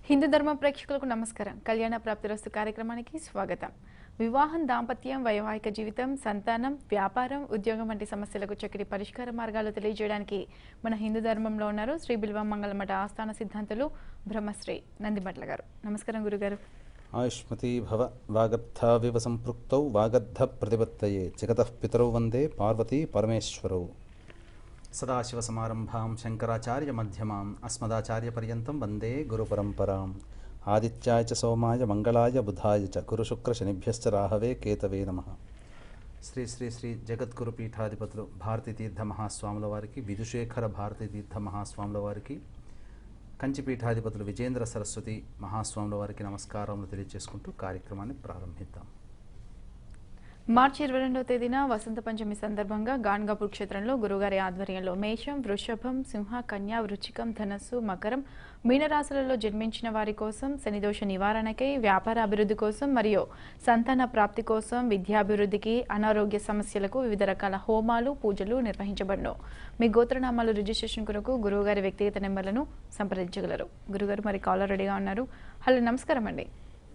హిందూ ధర్మ ప్రేక్షకులకు నమస్కారం కళ్యాణ ప్రాప్తిరస్తు కార్యక్రమానికి స్వాగతం వివాహం దాంపత్యం వైవాహిక జీవితం సంతానం వ్యాపారం ఉద్యోగం వంటి సమస్యలకు చక్కటి పరిష్కార మార్గాలు తెలియజేయడానికి మన హిందూ ధర్మంలో ఉన్నారు శ్రీ బిల్వ మంగళమఠ ఆస్థాన సిద్ధాంతులు బ్రహ్మశ్రీ నందిమట్ల గారు నమస్కారం గురుగారు ఆయుష్మతీ భవ వాగర్థావివ సంపృక్తౌ వాగర్థ ప్రతిపత్తయే జగతః పితరౌ వందే పార్వతీ పరమేశ్వరౌ సదాశివసమారంభాం శంకరాచార్య మధ్యమాం అస్మదాచార్యపర్యంతం వందే గురుపరంపరాం ఆదిత్యాయ చ సోమాయ మంగళాయ బుధాయ చ గురుశుక్రశనిభ్యశ్చ రాహవే కేతవే నమ శ్రీ శ్రీ శ్రీ జగద్గురు పీఠాధిపతులు భారతీ తీర్థ మహాస్వాముల వారికి విధుశేఖర భారతీ తీర్థ మహాస్వాముల వారికి కంచి పీఠాధిపతులు విజేంద్ర సరస్వతి మహాస్వాముల వారికి నమస్కారములు తెలియజేసుకుంటూ కార్యక్రమాన్ని ప్రారంభిద్దాం మార్చి ఇరవై రెండవ తేదీన వసంత పంచమి సందర్భంగా గాన్గాపూర్ క్షేత్రంలో గురుగారి ఆధ్వర్యంలో మేషం వృషభం సింహ కన్యా వృచ్చికం ధనస్సు మకరం మీనరాశులలో జన్మించిన వారి కోసం శనిదోష నివారణకై వ్యాపార అభివృద్ధి కోసం మరియు సంతాన ప్రాప్తి కోసం విద్యాభివృద్ధికి అనారోగ్య సమస్యలకు వివిధ రకాల హోమాలు పూజలు నిర్వహించబడను మీ గోత్రనామాలు రిజిస్ట్రేషన్ కొరకు గురువుగారి వ్యక్తిగత నెంబర్లను సంప్రదించగలరు గురుగారు మరి కాలర్ రెడీగా ఉన్నారు హలో నమస్కారం అండి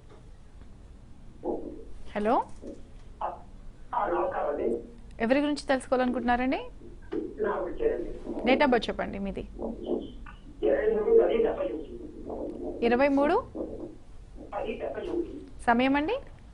హలో నమస్కారం అండి ఎవరి గురించి తెలుసుకోవాలనుకుంటున్నారండి నాకు వచ్చేయండి డేట్ ఆఫ్ బర్త్ చెప్పండి మీది ఇరవై మూడు పది డెబ్బై ఒకటి ఇరవై మూడు పది డెబ్బై ఒకటి సమయం అండి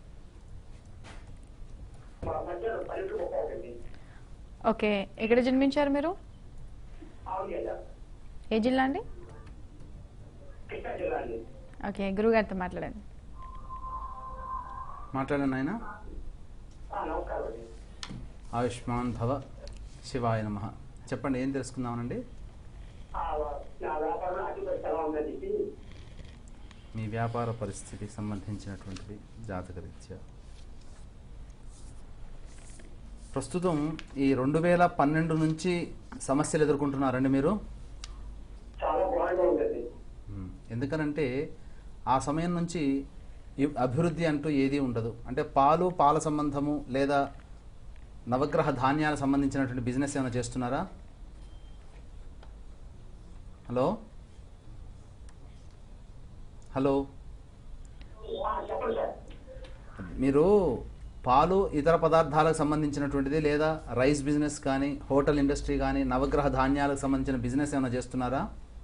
మా మధ్యలో పన్నెండు ముప్పై ఒకటి ఓకే ఎక్కడ జన్మించారు మీరు అవును కదా ఏ జిల్లా అండి కృష్ణా జిల్లా అండి ఓకే గురుగారితో మాట్లాడండి మాట్లాడండి ఆయన ఆ, నమస్కారం అండి ఆయుష్మాన్ భవ శివాయ నమ చెప్పండి ఏం తెలుసుకుందామనండి ఆ, నా వ్యాపారం అడ్డుపడి ఎలా ఉందని చెప్పి మీ వ్యాపార పరిస్థితికి సంబంధించినటువంటిది జాతకరీత్యా ప్రస్తుతం ఈ రెండు వేల పన్నెండు నుంచి సమస్యలు ఎదుర్కొంటున్నారండి మీరు చాలా ఘోరంగా ఉందండి మ్మ్. ఎందుకనంటే ఆ సమయం నుంచి ఈ అభివృద్ధి అంటూ ఏదీ ఉండదు అంటే పాలు పాల సంబంధము లేదా నవగ్రహ ధాన్యాలకు సంబంధించినటువంటి బిజినెస్ ఏమైనా చేస్తున్నారా హలో హలో ఆ, చెప్పండి సార్ మీరు పాలు ఇతర పదార్థాలకు సంబంధించినటువంటిది లేదా రైస్ బిజినెస్ కానీ హోటల్ ఇండస్ట్రీ కానీ నవగ్రహ ధాన్యాలకు సంబంధించిన బిజినెస్ ఏమైనా చేస్తున్నారా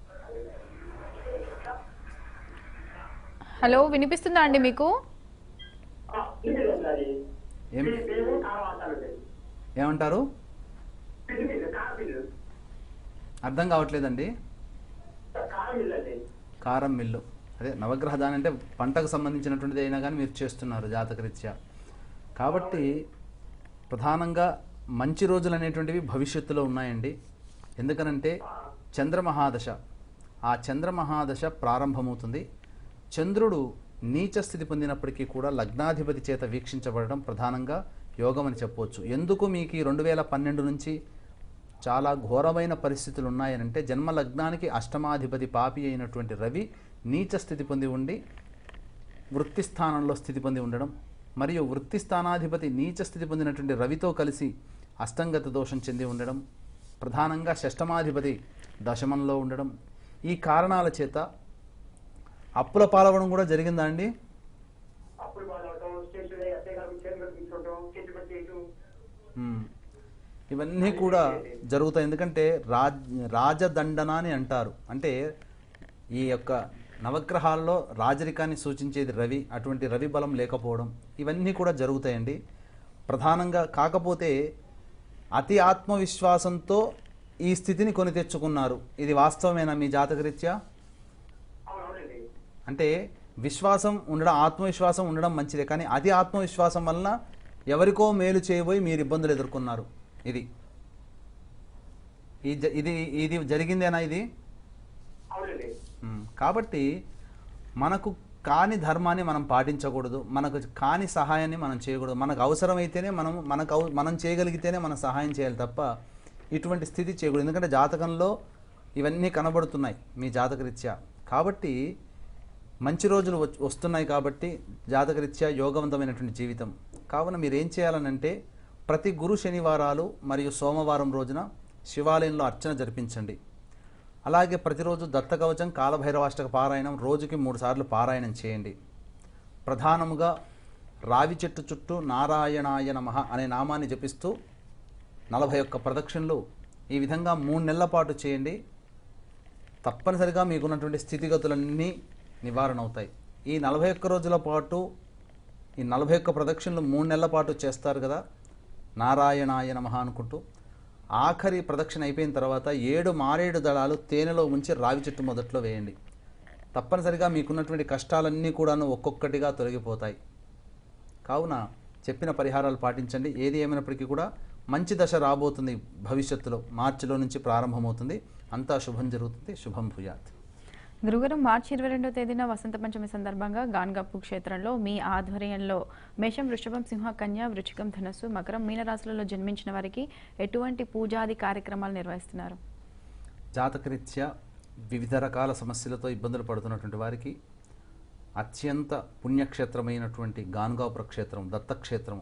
హలో వినిపిస్తుందా అండి మీకు ఆ, ఇది లేదు అది ఏం ఇది బియ్యము కారం అంటారండి ఏమంటారు బిల్లు బిల్లు కారం బిల్లు అర్థం కావట్లేదండి కారం బిల్లు అండి కారం మిల్లు అదే నవగ్రహ ధాన్యం అంటే పంటకు సంబంధించినటువంటిది అయినా కానీ మీరు చేస్తున్నారు జాతకరీత్యా కాబట్టి ప్రధానంగా మంచి రోజులు అనేటువంటివి భవిష్యత్తులో ఉన్నాయండి ఎందుకనంటే చంద్రమహాదశ ఆ చంద్రమహాదశ ప్రారంభమవుతుంది చంద్రుడు నీచ స్థితి పొందినప్పటికీ కూడా లగ్నాధిపతి చేత వీక్షించబడడం ప్రధానంగా యోగం అని చెప్పవచ్చు ఎందుకు మీకు ఈ రెండు వేల పన్నెండు నుంచి చాలా ఘోరమైన పరిస్థితులు ఉన్నాయనంటే జన్మ లగ్నానికి అష్టమాధిపతి పాపి అయినటువంటి రవి నీచ స్థితి పొంది ఉండి వృత్తి స్థానంలో స్థితి పొంది ఉండడం మరియు వృత్తి స్థానాధిపతి నీచ స్థితి పొందినటువంటి రవితో కలిసి అష్టంగత దోషం చెంది ఉండడం ప్రధానంగా షష్టమాధిపతి దశమంలో ఉండడం ఈ కారణాల చేత అప్పుల పాలవడం కూడా జరిగిందా అండి అప్పుడు వాళ్ళు స్టేషన్ ఎస్ఐ గారు చైర్మన్ కూర్చోవడం సెటిల్మెంట్ చేయడం మ్మ్. ఇవన్నీ కూడా జరుగుతాయి ఎందుకంటే రాజ్ రాజదండన అని అంటారు అంటే ఈ యొక్క నవగ్రహాల్లో రాజరికాన్ని సూచించేది రవి అటువంటి రవి బలం లేకపోవడం ఇవన్నీ కూడా జరుగుతాయండి ప్రధానంగా కాకపోతే అతి ఆత్మవిశ్వాసంతో ఈ స్థితిని కొని తెచ్చుకున్నారు ఇది వాస్తవమేనా మీ జాతకరీత్యా అవునండి అంటే విశ్వాసం ఉండడం ఆత్మవిశ్వాసం ఉండడం మంచిదే కానీ అతి ఆత్మవిశ్వాసం వలన ఎవరికో మేలు చేయబోయి మీరు ఇబ్బందులు ఎదుర్కొన్నారు ఇది ఈ జ- ఇది ఇది జరిగిందేనా ఇది అవునండి మ్మ్. కాబట్టి మనకు కాని ధర్మాన్ని మనం పాటించకూడదు మనకు కాని సహాయాన్ని మనం చేయకూడదు మనకు అవసరమైతేనే మనం మనకు అవ- మనం చేయగలిగితేనే మనం సహాయం చేయాలి తప్ప ఇటువంటి స్థితి చేయకూడదు ఎందుకంటే జాతకంలో ఇవన్నీ కనబడుతున్నాయి మీ జాతకరీత్యా కాబట్టి మంచి రోజులు వచ్- వస్తున్నాయి కాబట్టి జాతకరీత్యా యోగవంతమైనటువంటి జీవితం కావున మీరు ఏం చేయాలనంటే ప్రతి గురు శనివారాలు మరియు సోమవారం రోజున శివాలయంలో అర్చన జరిపించండి అలాగే ప్రతిరోజు దత్తకవచం కాలభైరవాష్టక పారాయణం రోజుకి మూడు సార్లు పారాయణం చేయండి ప్రధానముగా రావి చెట్టు చుట్టూ నారాయణాయ నమః అనే నామాన్ని జపిస్తూ నలభై ఒక్క ప్రదక్షిణలు ఈ విధంగా మూడు నెలల పాటు చేయండి తప్పనిసరిగా మీకున్నటువంటి స్థితిగతులన్నీ నివారణ అవుతాయి ఈ నలభై ఒక్క రోజుల పాటు ఈ నలభై ఒక్క ప్రదక్షిణలు మూడు నెలల పాటు చేస్తారు కదా నారాయణాయ నమః అనుకుంటూ ఆఖరి ప్రదక్షిణ అయిపోయిన తర్వాత ఏడు మారేడు దళాలు తేనెలో ఉంచి రావి చెట్టు మొదట్లో వేయండి తప్పనిసరిగా మీకున్నటువంటి కష్టాలన్నీ కూడాను ఒక్కొక్కటిగా తొలగిపోతాయి కావున చెప్పిన పరిహారాలు పాటించండి ఏది ఏమైనప్పటికీ కూడా మంచి దశ రాబోతుంది భవిష్యత్తులో మార్చిలో నుంచి ప్రారంభమవుతుంది అంతా శుభం జరుగుతుంది శుభం భూయాత్ గురుగారు మార్చి ఇరవై రెండో తేదీన వసంత పంచమి సందర్భంగా గాన్గప్పు క్షేత్రంలో మీ ఆధ్వర్యంలో మేషం వృషభం సింహ కన్య వృచ్చికం ధనస్సు మకరం మీనరాశులలో జన్మించిన వారికి ఎటువంటి పూజాది కార్యక్రమాలు నిర్వహిస్తున్నారు జాతకరీత్యా వివిధ రకాల సమస్యలతో ఇబ్బందులు పడుతున్నటువంటి వారికి అత్యంత పుణ్యక్షేత్రమైనటువంటి గానుగాపుర క్షేత్రం దత్తక్షేత్రం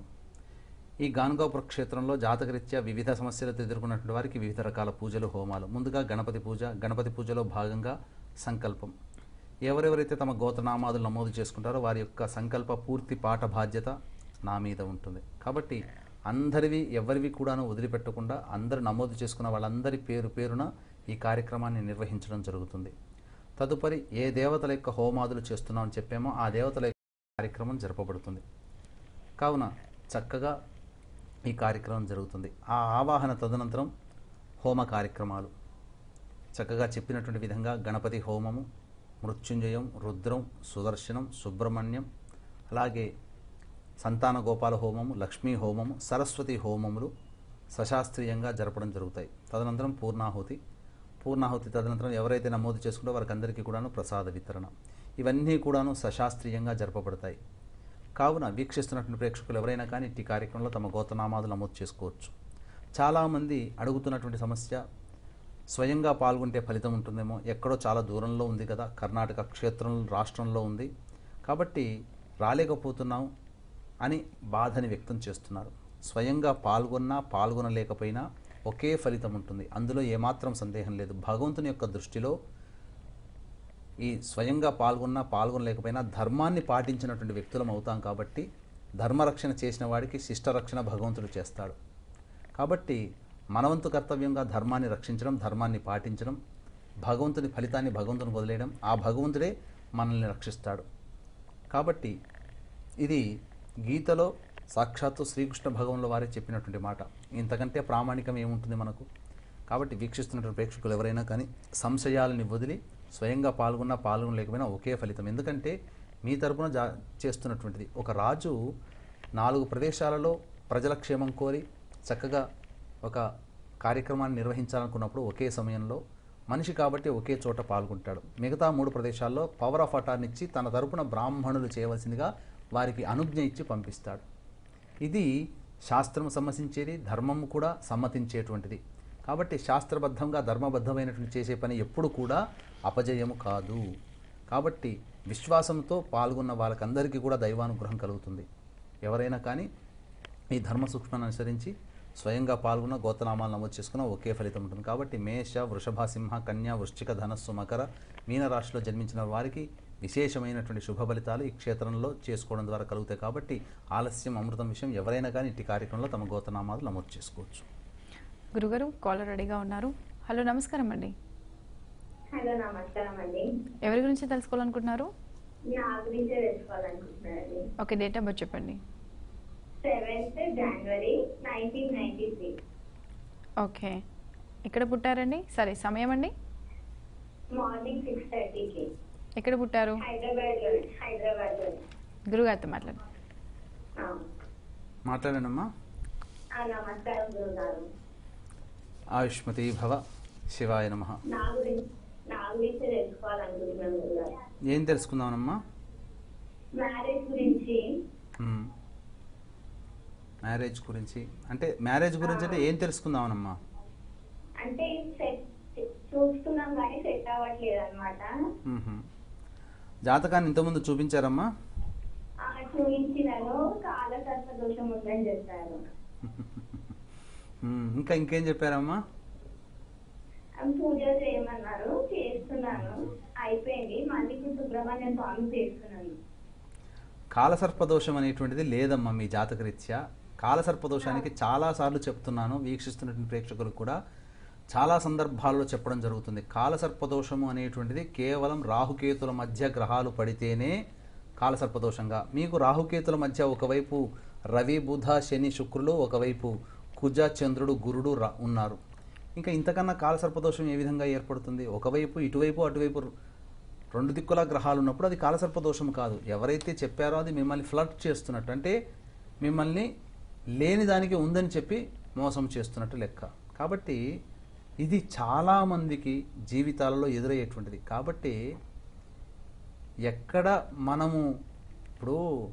ఈ గానుగాపుర క్షేత్రంలో జాతకరీత్యా వివిధ సమస్యలతో ఎదుర్కొన్నటువంటి వారికి వివిధ రకాల పూజలు హోమాలు ముందుగా గణపతి పూజ గణపతి పూజలో భాగంగా సంకల్పం ఎవరెవరైతే తమ గోత్రనామాదులు నమోదు చేసుకుంటారో వారి యొక్క సంకల్ప పూర్తి పాఠ బాధ్యత నా మీద ఉంటుంది కాబట్టి అందరివి ఎవరివి కూడాను వదిలిపెట్టకుండా అందరు నమోదు చేసుకున్న వాళ్ళందరి పేరు పేరున ఈ కార్యక్రమాన్ని నిర్వహించడం జరుగుతుంది తదుపరి ఏ దేవతల యొక్క హోమాదులు చేస్తున్నామని చెప్పామో ఆ దేవతల యొక్క కార్యక్రమం జరపబడుతుంది కావున చక్కగా ఈ కార్యక్రమం జరుగుతుంది ఆ ఆవాహన తదనంతరం హోమ కార్యక్రమాలు చక్కగా చెప్పినటువంటి విధంగా గణపతి హోమము మృత్యుంజయం రుద్రం సుదర్శనం సుబ్రహ్మణ్యం అలాగే సంతాన గోపాల హోమము లక్ష్మీ హోమము సరస్వతి హోమములు సశాస్త్రీయంగా జరపడం జరుగుతాయి తదనంతరం పూర్ణాహుతి పూర్ణాహుతి తదనంతరం ఎవరైతే నమోదు చేసుకుంటో వారికి అందరికీ కూడాను ప్రసాద వితరణ ఇవన్నీ కూడాను సశాస్త్రీయంగా జరపబడతాయి కావున వీక్షిస్తున్నటువంటి ప్రేక్షకులు ఎవరైనా కానీ ఇట్టి కార్యక్రమంలో తమ గోతనామాదులు నమోదు చేసుకోవచ్చు చాలామంది అడుగుతున్నటువంటి సమస్య స్వయంగా పాల్గొంటే ఫలితం ఉంటుందేమో ఎక్కడో చాలా దూరంలో ఉంది కదా కర్ణాటక క్షేత్రం రాష్ట్రంలో ఉంది కాబట్టి రాలేకపోతున్నాం అని బాధని వ్యక్తం చేస్తున్నారు స్వయంగా పాల్గొన్నా పాల్గొనలేకపోయినా ఒకే ఫలితం ఉంటుంది అందులో ఏమాత్రం సందేహం లేదు భగవంతుని యొక్క దృష్టిలో ఈ స్వయంగా పాల్గొన్నా పాల్గొనలేకపోయినా ధర్మాన్ని పాటించినటువంటి వ్యక్తులం అవుతాం కాబట్టి ధర్మరక్షణ చేసిన వాడికి శిష్టరక్షణ భగవంతుడు చేస్తాడు కాబట్టి మనవంతు కర్తవ్యంగా ధర్మాన్ని రక్షించడం ధర్మాన్ని పాటించడం భగవంతుని ఫలితాన్ని భగవంతుని వదిలేయడం ఆ భగవంతుడే మనల్ని రక్షిస్తాడు కాబట్టి ఇది గీతలో సాక్షాత్తు శ్రీకృష్ణ భగవంతుల వారే చెప్పినటువంటి మాట ఇంతకంటే ప్రామాణికం ఏముంటుంది మనకు కాబట్టి వీక్షిస్తున్నటువంటి ప్రేక్షకులు ఎవరైనా కానీ సంశయాలని వదిలి స్వయంగా పాల్గొన్నా పాల్గొనలేకపోయినా ఒకే ఫలితం ఎందుకంటే మీ తరపున జా చేస్తున్నటువంటిది ఒక రాజు నాలుగు ప్రదేశాలలో ప్రజల క్షేమం కోరి చక్కగా ఒక కార్యక్రమాన్ని నిర్వహించాలనుకున్నప్పుడు ఒకే సమయంలో మనిషి కాబట్టి ఒకే చోట పాల్గొంటాడు మిగతా మూడు ప్రదేశాల్లో పవర్ ఆఫ్ అటార్నీ ఇచ్చి తన తరపున బ్రాహ్మణులు చేయవలసిందిగా వారికి అనుజ్ఞ ఇచ్చి పంపిస్తాడు ఇది శాస్త్రం సమ్మతించేది ధర్మం కూడా సమ్మతించేటువంటిది కాబట్టి శాస్త్రబద్ధంగా ధర్మబద్ధమైనటువంటి చేసే పని ఎప్పుడు కూడా అపజయము కాదు కాబట్టి విశ్వాసంతో పాల్గొన్న వాళ్ళకందరికీ కూడా దైవానుగ్రహం కలుగుతుంది ఎవరైనా కానీ ఈ ధర్మ సూక్ష్మాన్ని అనుసరించి స్వయంగా పాల్గొన్న గోతనామాలు నమోదు చేసుకున్న ఒకే ఫలితం ఉంటుంది కాబట్టి మేష వృషభ సింహ కన్య వృశ్చిక ధనస్సు మకర మీనరాశిలో జన్మించిన వారికి విశేషమైనటువంటి శుభ ఫలితాలు ఈ క్షేత్రంలో చేసుకోవడం ద్వారా కలుగుతాయి కాబట్టి ఆలస్యం అమృతం విషయం ఎవరైనా కానీ ఇట్టి కార్యక్రమంలో తమ గోతనామాలు నమోదు చేసుకోవచ్చు గురుగారు కాలర్ రెడీగా ఉన్నారు హలో నమస్కారం అండి హలో నమస్కారం అండి ఎవరి గురించి తెలుసుకోవాలనుకుంటున్నారు నా గురించే తెలుసుకోవాలనుకుంటున్నానండి ఓకే డేట్ ఆఫ్ బర్త్ చెప్పండి seventh January nineteen ninety three okay ఎక్కడ పుట్టారండి సరే సమయం అండి మార్నింగ్ సిక్స్ థర్టీకి ఎక్కడ పుట్టారు హైదరాబాద్లోనే హైదరాబాద్లోనే గురుగారితో మాట్లాడు ఆ. మాట్లాడండమ్మా ఆ, నమస్కారం గురుగారు ఆయుష్మతి భవ శివాయ నమ నా గురించి నా గురించి తెలుసుకోవాలనుకుంటున్నాను గురుగారు ఏం తెలుసుకుందామనమ్మా మ్యారేజ్ గురించి మ్మ్. మ్యారేజ్ గురించి అంటే మ్యారేజ్ గురించి అంటే ఏం తెలుసుకుందామనమ్మా అంటే సెట్ చూస్తున్నాం కానీ సెట్ అవ్వట్లేదు అనమాట మ్మ్. జాతకాన్ని ఇంతకుముందు చూపించారమ్మా చూపించినాను కాల సర్ప దోషం ఉందని చెప్పారు మ్మ్. ఇంకా ఇంకేం చెప్పారమ్మా పూజలు చేయమన్నారు చేస్తున్నాను అయిపోయింది మళ్ళీ ఇప్పుడు సుబ్రహ్మణ్య స్వామి చేస్తున్నాను కాలసర్పదోషం అనేటువంటిది లేదమ్మా మీ జాతకరీత్యా కాలసర్పదోషానికి చాలాసార్లు చెప్తున్నాను వీక్షిస్తున్నటువంటి ప్రేక్షకులకు కూడా చాలా సందర్భాల్లో చెప్పడం జరుగుతుంది కాలసర్పదోషము అనేటువంటిది కేవలం రాహుకేతుల మధ్య గ్రహాలు పడితేనే కాలసర్పదోషంగా మీకు రాహుకేతుల మధ్య ఒకవైపు రవి బుధ శని శుక్రులు ఒకవైపు కుజ చంద్రుడు గురుడు రా- ఉన్నారు ఇంకా ఇంతకన్నా కాలసర్పదోషం ఏ విధంగా ఏర్పడుతుంది ఒకవైపు ఇటువైపు అటువైపు రెండు దిక్కుల గ్రహాలు ఉన్నప్పుడు అది కాలసర్పదోషం కాదు ఎవరైతే చెప్పారో అది మిమ్మల్ని ఫ్లడ్ చేస్తున్నట్టు అంటే మిమ్మల్ని లేని దానికి ఉందని చెప్పి మోసం చేస్తున్నట్టు లెక్క కాబట్టి ఇది చాలామందికి జీవితాలలో ఎదురయ్యేటువంటిది కాబట్టి ఎక్కడ మనము ఇప్పుడు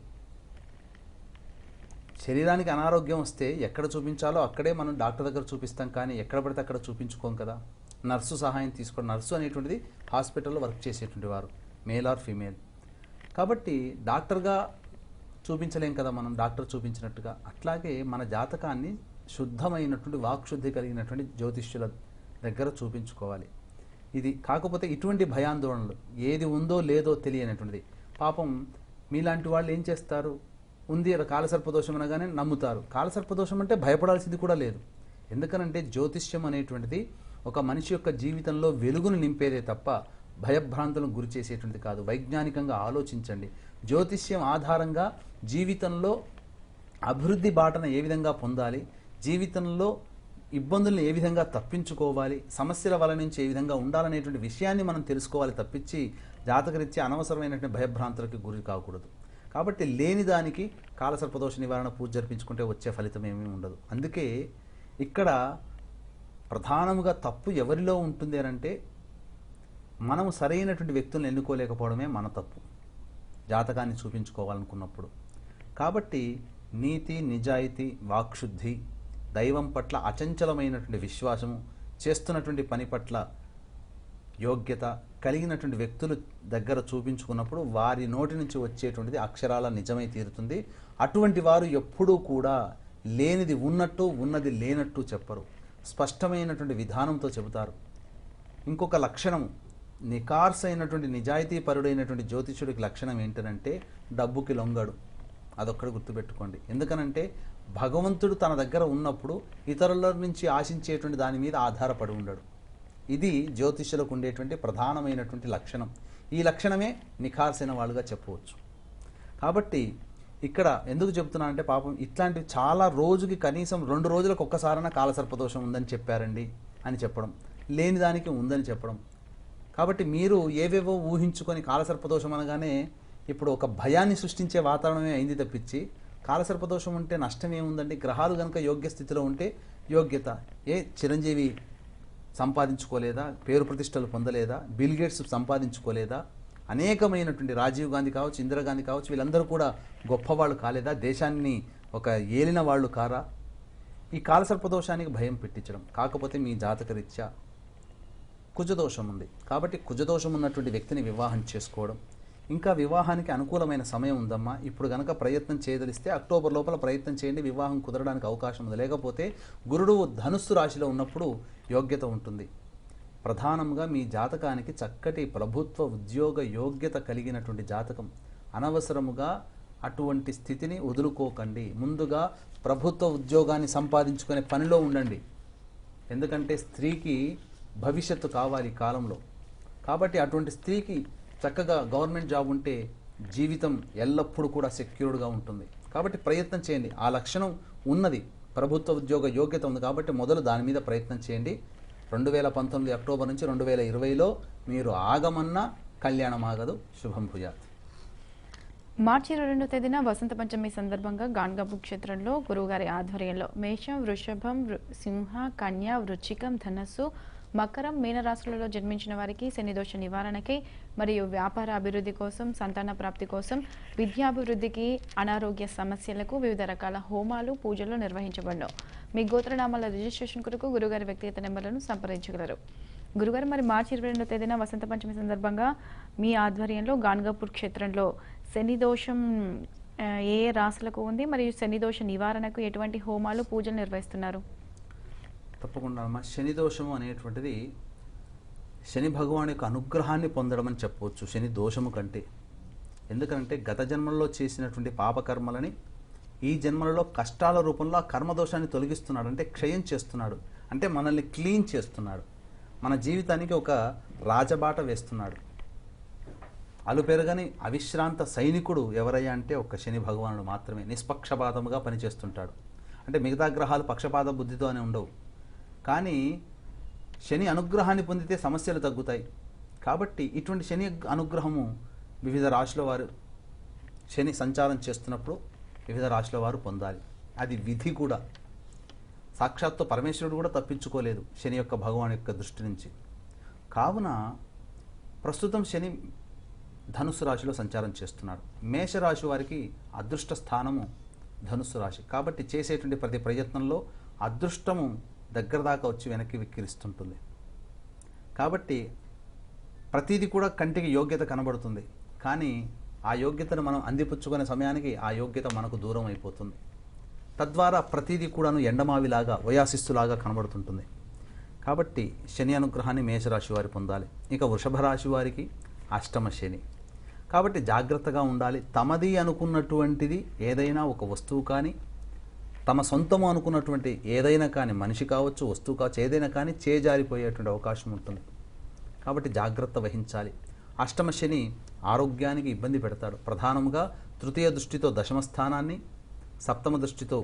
శరీరానికి అనారోగ్యం వస్తే ఎక్కడ చూపించాలో అక్కడే మనం డాక్టర్ దగ్గర చూపిస్తాం కానీ ఎక్కడ పడితే అక్కడ చూపించుకోం కదా నర్సు సహాయం తీసుకోవడం నర్సు అనేటువంటిది హాస్పిటల్లో వర్క్ చేసేటువంటి వారు మేల్ ఆర్ ఫీమేల్ కాబట్టి డాక్టర్గా చూపించలేం కదా మనం డాక్టర్ చూపించినట్టుగా అట్లాగే మన జాతకాన్ని శుద్ధమైనటువంటి వాక్శుద్ధి కలిగినటువంటి జ్యోతిష్యుల దగ్గర చూపించుకోవాలి ఇది కాకపోతే ఇటువంటి భయాందోళనలు ఏది ఉందో లేదో తెలియనటువంటిది పాపం మీలాంటి వాళ్ళు ఏం చేస్తారు ఉంది కాలసర్పదోషం అనగానే నమ్ముతారు కాలసర్పదోషం అంటే భయపడాల్సింది కూడా లేదు ఎందుకనంటే జ్యోతిష్యం అనేటువంటిది ఒక మనిషి యొక్క జీవితంలో వెలుగును నింపేదే తప్ప భయభ్రాంతులను గురి చేసేటువంటిది కాదు వైజ్ఞానికంగా ఆలోచించండి జ్యోతిష్యం ఆధారంగా జీవితంలో అభివృద్ధి బాటన ఏ విధంగా పొందాలి జీవితంలో ఇబ్బందులను ఏ విధంగా తప్పించుకోవాలి సమస్యల వల్ల నుంచి ఏ విధంగా ఉండాలనేటువంటి విషయాన్ని మనం తెలుసుకోవాలి తప్పించి జాతకరీత్యా అనవసరమైనటువంటి భయభ్రాంతులకు గురి కాకూడదు కాబట్టి లేని దానికి కాలసర్పదోష నివారణ పూజ జరిపించుకుంటే వచ్చే ఫలితం ఏమీ ఉండదు అందుకే ఇక్కడ ప్రధానముగా తప్పు ఎవరిలో ఉంటుంది అని అంటే మనము సరైనటువంటి వ్యక్తులను ఎన్నుకోలేకపోవడమే మన తప్పు జాతకాన్ని చూపించుకోవాలనుకున్నప్పుడు కాబట్టి నీతి నిజాయితీ వాక్శుద్ధి దైవం పట్ల అచంచలమైనటువంటి విశ్వాసము చేస్తున్నటువంటి పని పట్ల యోగ్యత కలిగినటువంటి వ్యక్తులు దగ్గర చూపించుకున్నప్పుడు వారి నోటి నుంచి వచ్చేటువంటిది అక్షరాల నిజమై తీరుతుంది అటువంటి వారు ఎప్పుడూ కూడా లేనిది ఉన్నట్టు ఉన్నది లేనట్టు చెప్పరు స్పష్టమైనటువంటి విధానంతో చెబుతారు ఇంకొక లక్షణం నికార్స్ అయినటువంటి నిజాయితీ పరుడైనటువంటి జ్యోతిషుడికి లక్షణం ఏంటనంటే డబ్బుకి లొంగడు అదొక్కటి గుర్తుపెట్టుకోండి ఎందుకనంటే భగవంతుడు తన దగ్గర ఉన్నప్పుడు ఇతరుల నుంచి ఆశించేటువంటి దాని మీద ఆధారపడి ఉండడు ఇది జ్యోతిష్యులకు ఉండేటువంటి ప్రధానమైనటువంటి లక్షణం ఈ లక్షణమే నిఖార్సైన వాళ్ళుగా చెప్పవచ్చు కాబట్టి ఇక్కడ ఎందుకు చెప్తున్నా అంటే పాపం ఇట్లాంటివి చాలా రోజుకి కనీసం రెండు రోజులకు ఒక్కసారైనా కాలసర్పదోషం ఉందని చెప్పారండి అని చెప్పడం లేని దానికి ఉందని చెప్పడం కాబట్టి మీరు ఏవేవో ఊహించుకొని కాలసర్పదోషం అనగానే ఇప్పుడు ఒక భయాన్ని సృష్టించే వాతావరణమే అయింది తప్పించి కాలసర్పదోషం ఉంటే నష్టం ఏముందండి గ్రహాలు కనుక యోగ్య స్థితిలో ఉంటే యోగ్యత ఏ చిరంజీవి సంపాదించుకోలేదా పేరు ప్రతిష్టలు పొందలేదా బిల్ గేట్స్ సంపాదించుకోలేదా అనేకమైనటువంటి రాజీవ్ గాంధీ కావచ్చు ఇందిరాగాంధీ కావచ్చు వీళ్ళందరూ కూడా గొప్పవాళ్ళు కాలేదా దేశాన్ని ఒక ఏలిన వాళ్ళు కారా ఈ కాలసర్పదోషానికి భయం పెట్టించడం కాకపోతే మీ జాతకరీత్యా కుజదోషం ఉంది కాబట్టి కుజదోషం ఉన్నటువంటి వ్యక్తిని వివాహం చేసుకోవడం ఇంకా వివాహానికి అనుకూలమైన సమయం ఉందమ్మా ఇప్పుడు గనక ప్రయత్నం చేయదలిస్తే అక్టోబర్ లోపల ప్రయత్నం చేయండి వివాహం కుదరడానికి అవకాశం ఉంది లేకపోతే గురుడు ధనుస్సు రాశిలో ఉన్నప్పుడు యోగ్యత ఉంటుంది ప్రధానంగా మీ జాతకానికి చక్కటి ప్రభుత్వ ఉద్యోగ యోగ్యత కలిగినటువంటి జాతకం అనవసరముగా అటువంటి స్థితిని వదులుకోకండి ముందుగా ప్రభుత్వ ఉద్యోగాన్ని సంపాదించుకునే పనిలో ఉండండి ఎందుకంటే స్త్రీకి భవిష్యత్తు కావాలి ఈ కాలంలో కాబట్టి అటువంటి స్త్రీకి చక్కగా గవర్నమెంట్ జాబ్ ఉంటే జీవితం ఎల్లప్పుడూ కూడా సెక్యూర్డ్గా ఉంటుంది కాబట్టి ప్రయత్నం చేయండి ఆ లక్షణం ఉన్నది ప్రభుత్వ ఉద్యోగ యోగ్యత ఉంది కాబట్టి మొదలు దాని మీద ప్రయత్నం చేయండి రెండు వేల పంతొమ్మిది అక్టోబర్ నుంచి రెండు వేల ఇరవైలో మీరు ఆగమన్నా కళ్యాణం ఆగదు శుభం భూయాత్ మార్చి ఇరవై రెండో తేదీన వసంత పంచమి సందర్భంగా గాన్గాపు క్షేత్రంలో గురువుగారి ఆధ్వర్యంలో మేషం వృషభం వృ- సింహ కన్య వృచ్చికం ధనస్సు మకరం మీనరాశులలో జన్మించిన వారికి శనిదోష నివారణకై మరియు వ్యాపార అభివృద్ధి కోసం సంతాన ప్రాప్తి కోసం విద్యాభివృద్ధికి అనారోగ్య సమస్యలకు వివిధ రకాల హోమాలు పూజలు నిర్వహించబడను మీ గోత్రనామాల రిజిస్ట్రేషన్ కొరకు గురుగారి వ్యక్తిగత నెంబర్లను సంప్రదించగలరు గురుగారు మరి మార్చి ఇరవై రెండో తేదీన వసంత పంచమి సందర్భంగా మీ ఆధ్వర్యంలో గాన్గాపూర్ క్షేత్రంలో శని దోషం ఆ, ఏ ఏ రాశులకు ఉంది మరియు శని దోష నివారణకు ఎటువంటి హోమాలు పూజలు నిర్వహిస్తున్నారు తప్పకుండా అమ్మా శని దోషము అనేటువంటిది శని భగవాన్ యొక్క అనుగ్రహాన్ని పొందడం అని చెప్పవచ్చు శని దోషము కంటే ఎందుకంటే గత జన్మల్లో చేసినటువంటి పాపకర్మలని ఈ జన్మలలో కష్టాల రూపంలో ఆ కర్మదోషాన్ని తొలగిస్తున్నాడు అంటే క్షయం చేస్తున్నాడు అంటే మనల్ని క్లీన్ చేస్తున్నాడు మన జీవితానికి ఒక రాజబాట వేస్తున్నాడు అలుపెరగని అవిశ్రాంత సైనికుడు ఎవరయ్యా అంటే ఒక్క శని భగవానుడు మాత్రమే నిష్పక్షపాతముగా పనిచేస్తుంటాడు అంటే మిగతా గ్రహాలు పక్షపాత బుద్ధితోనే ఉండవు కానీ శని అనుగ్రహాన్ని పొందితే సమస్యలు తగ్గుతాయి కాబట్టి ఇటువంటి శని అనుగ్రహము వివిధ రాశుల వారు శని సంచారం చేస్తున్నప్పుడు వివిధ రాశుల వారు పొందాలి అది విధి కూడా సాక్షాత్తు పరమేశ్వరుడు కూడా తప్పించుకోలేదు శని యొక్క భగవాన్ యొక్క దృష్టి నుంచి కావున ప్రస్తుతం శని ధనుస్సు రాశిలో సంచారం చేస్తున్నాడు మేషరాశి వారికి అదృష్ట స్థానము ధనుస్సు రాశి కాబట్టి చేసేటువంటి ప్రతి ప్రయత్నంలో అదృష్టము దగ్గర దాకా వచ్చి వెనక్కి విక్కిరిస్తుంటుంది కాబట్టి ప్రతిదీ కూడా కంటికి యోగ్యత కనబడుతుంది కానీ ఆ యోగ్యతను మనం అందిపుచ్చుకునే సమయానికి ఆ యోగ్యత మనకు దూరం అయిపోతుంది తద్వారా ప్రతిదీ కూడాను ఎండమావిలాగా వయాశిస్సులాగా కనబడుతుంటుంది కాబట్టి శని అనుగ్రహాన్ని మేషరాశి వారి పొందాలి ఇక వృషభ రాశి వారికి అష్టమ శని కాబట్టి జాగ్రత్తగా ఉండాలి తమది అనుకున్నటువంటిది ఏదైనా ఒక వస్తువు కానీ తమ సొంతము అనుకున్నటువంటి ఏదైనా కానీ మనిషి కావచ్చు వస్తువు కావచ్చు ఏదైనా కానీ చేజారిపోయేటువంటి అవకాశం ఉంటుంది కాబట్టి జాగ్రత్త వహించాలి అష్టమ శని ఆరోగ్యానికి ఇబ్బంది పెడతాడు ప్రధానముగా తృతీయ దృష్టితో దశమ స్థానాన్ని సప్తమ దృష్టితో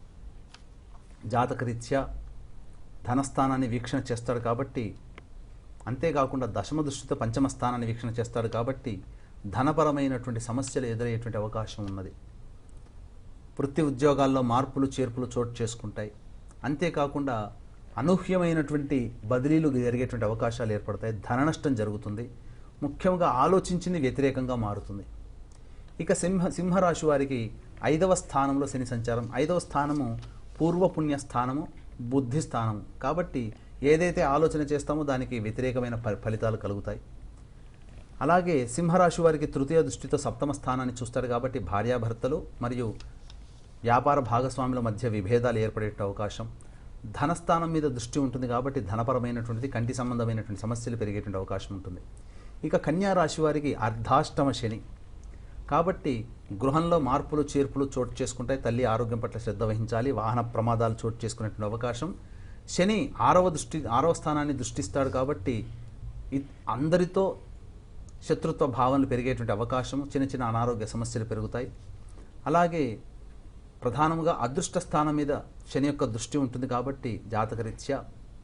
జాతకరీత్యా ధనస్థానాన్ని వీక్షణ చేస్తాడు కాబట్టి అంతేకాకుండా దశమ దృష్టితో పంచమ స్థానాన్ని వీక్షణ చేస్తాడు కాబట్టి ధనపరమైనటువంటి సమస్యలు ఎదురయ్యేటువంటి అవకాశం ఉన్నది వృత్తి ఉద్యోగాల్లో మార్పులు చేర్పులు చోటు చేసుకుంటాయి అంతేకాకుండా అనూహ్యమైనటువంటి బదిలీలు జరిగేటువంటి అవకాశాలు ఏర్పడతాయి ధన నష్టం జరుగుతుంది ముఖ్యంగా ఆలోచించింది వ్యతిరేకంగా మారుతుంది ఇక సింహ సింహరాశి వారికి ఐదవ స్థానంలో శని సంచారం ఐదవ స్థానము పూర్వపుణ్య స్థానము బుద్ధి స్థానము కాబట్టి ఏదైతే ఆలోచన చేస్తామో దానికి వ్యతిరేకమైన ఫ- ఫలితాలు కలుగుతాయి అలాగే సింహరాశి వారికి తృతీయ దృష్టితో సప్తమ స్థానాన్ని చూస్తాడు కాబట్టి భార్యాభర్తలు మరియు వ్యాపార భాగస్వాముల మధ్య విభేదాలు ఏర్పడే అవకాశం ధనస్థానం మీద దృష్టి ఉంటుంది కాబట్టి ధనపరమైనటువంటిది కంటి సంబంధమైనటువంటి సమస్యలు పెరిగేటువంటి అవకాశం ఉంటుంది ఇక కన్యా రాశి వారికి అర్ధాష్టమ శని కాబట్టి గృహంలో మార్పులు చేర్పులు చోటు చేసుకుంటాయి తల్లి ఆరోగ్యం పట్ల శ్రద్ధ వహించాలి వాహన ప్రమాదాలు చోటు చేసుకునేటువంటి అవకాశం శని ఆరవ దృష్టి ఆరవ స్థానాన్ని దృష్టిస్తాడు కాబట్టి ఇ- అందరితో శత్రుత్వ భావనలు పెరిగేటువంటి అవకాశం చిన్న చిన్న అనారోగ్య సమస్యలు పెరుగుతాయి అలాగే ప్రధానంగా అదృష్ట స్థానం మీద శని యొక్క దృష్టి ఉంటుంది కాబట్టి జాతకరీత్యా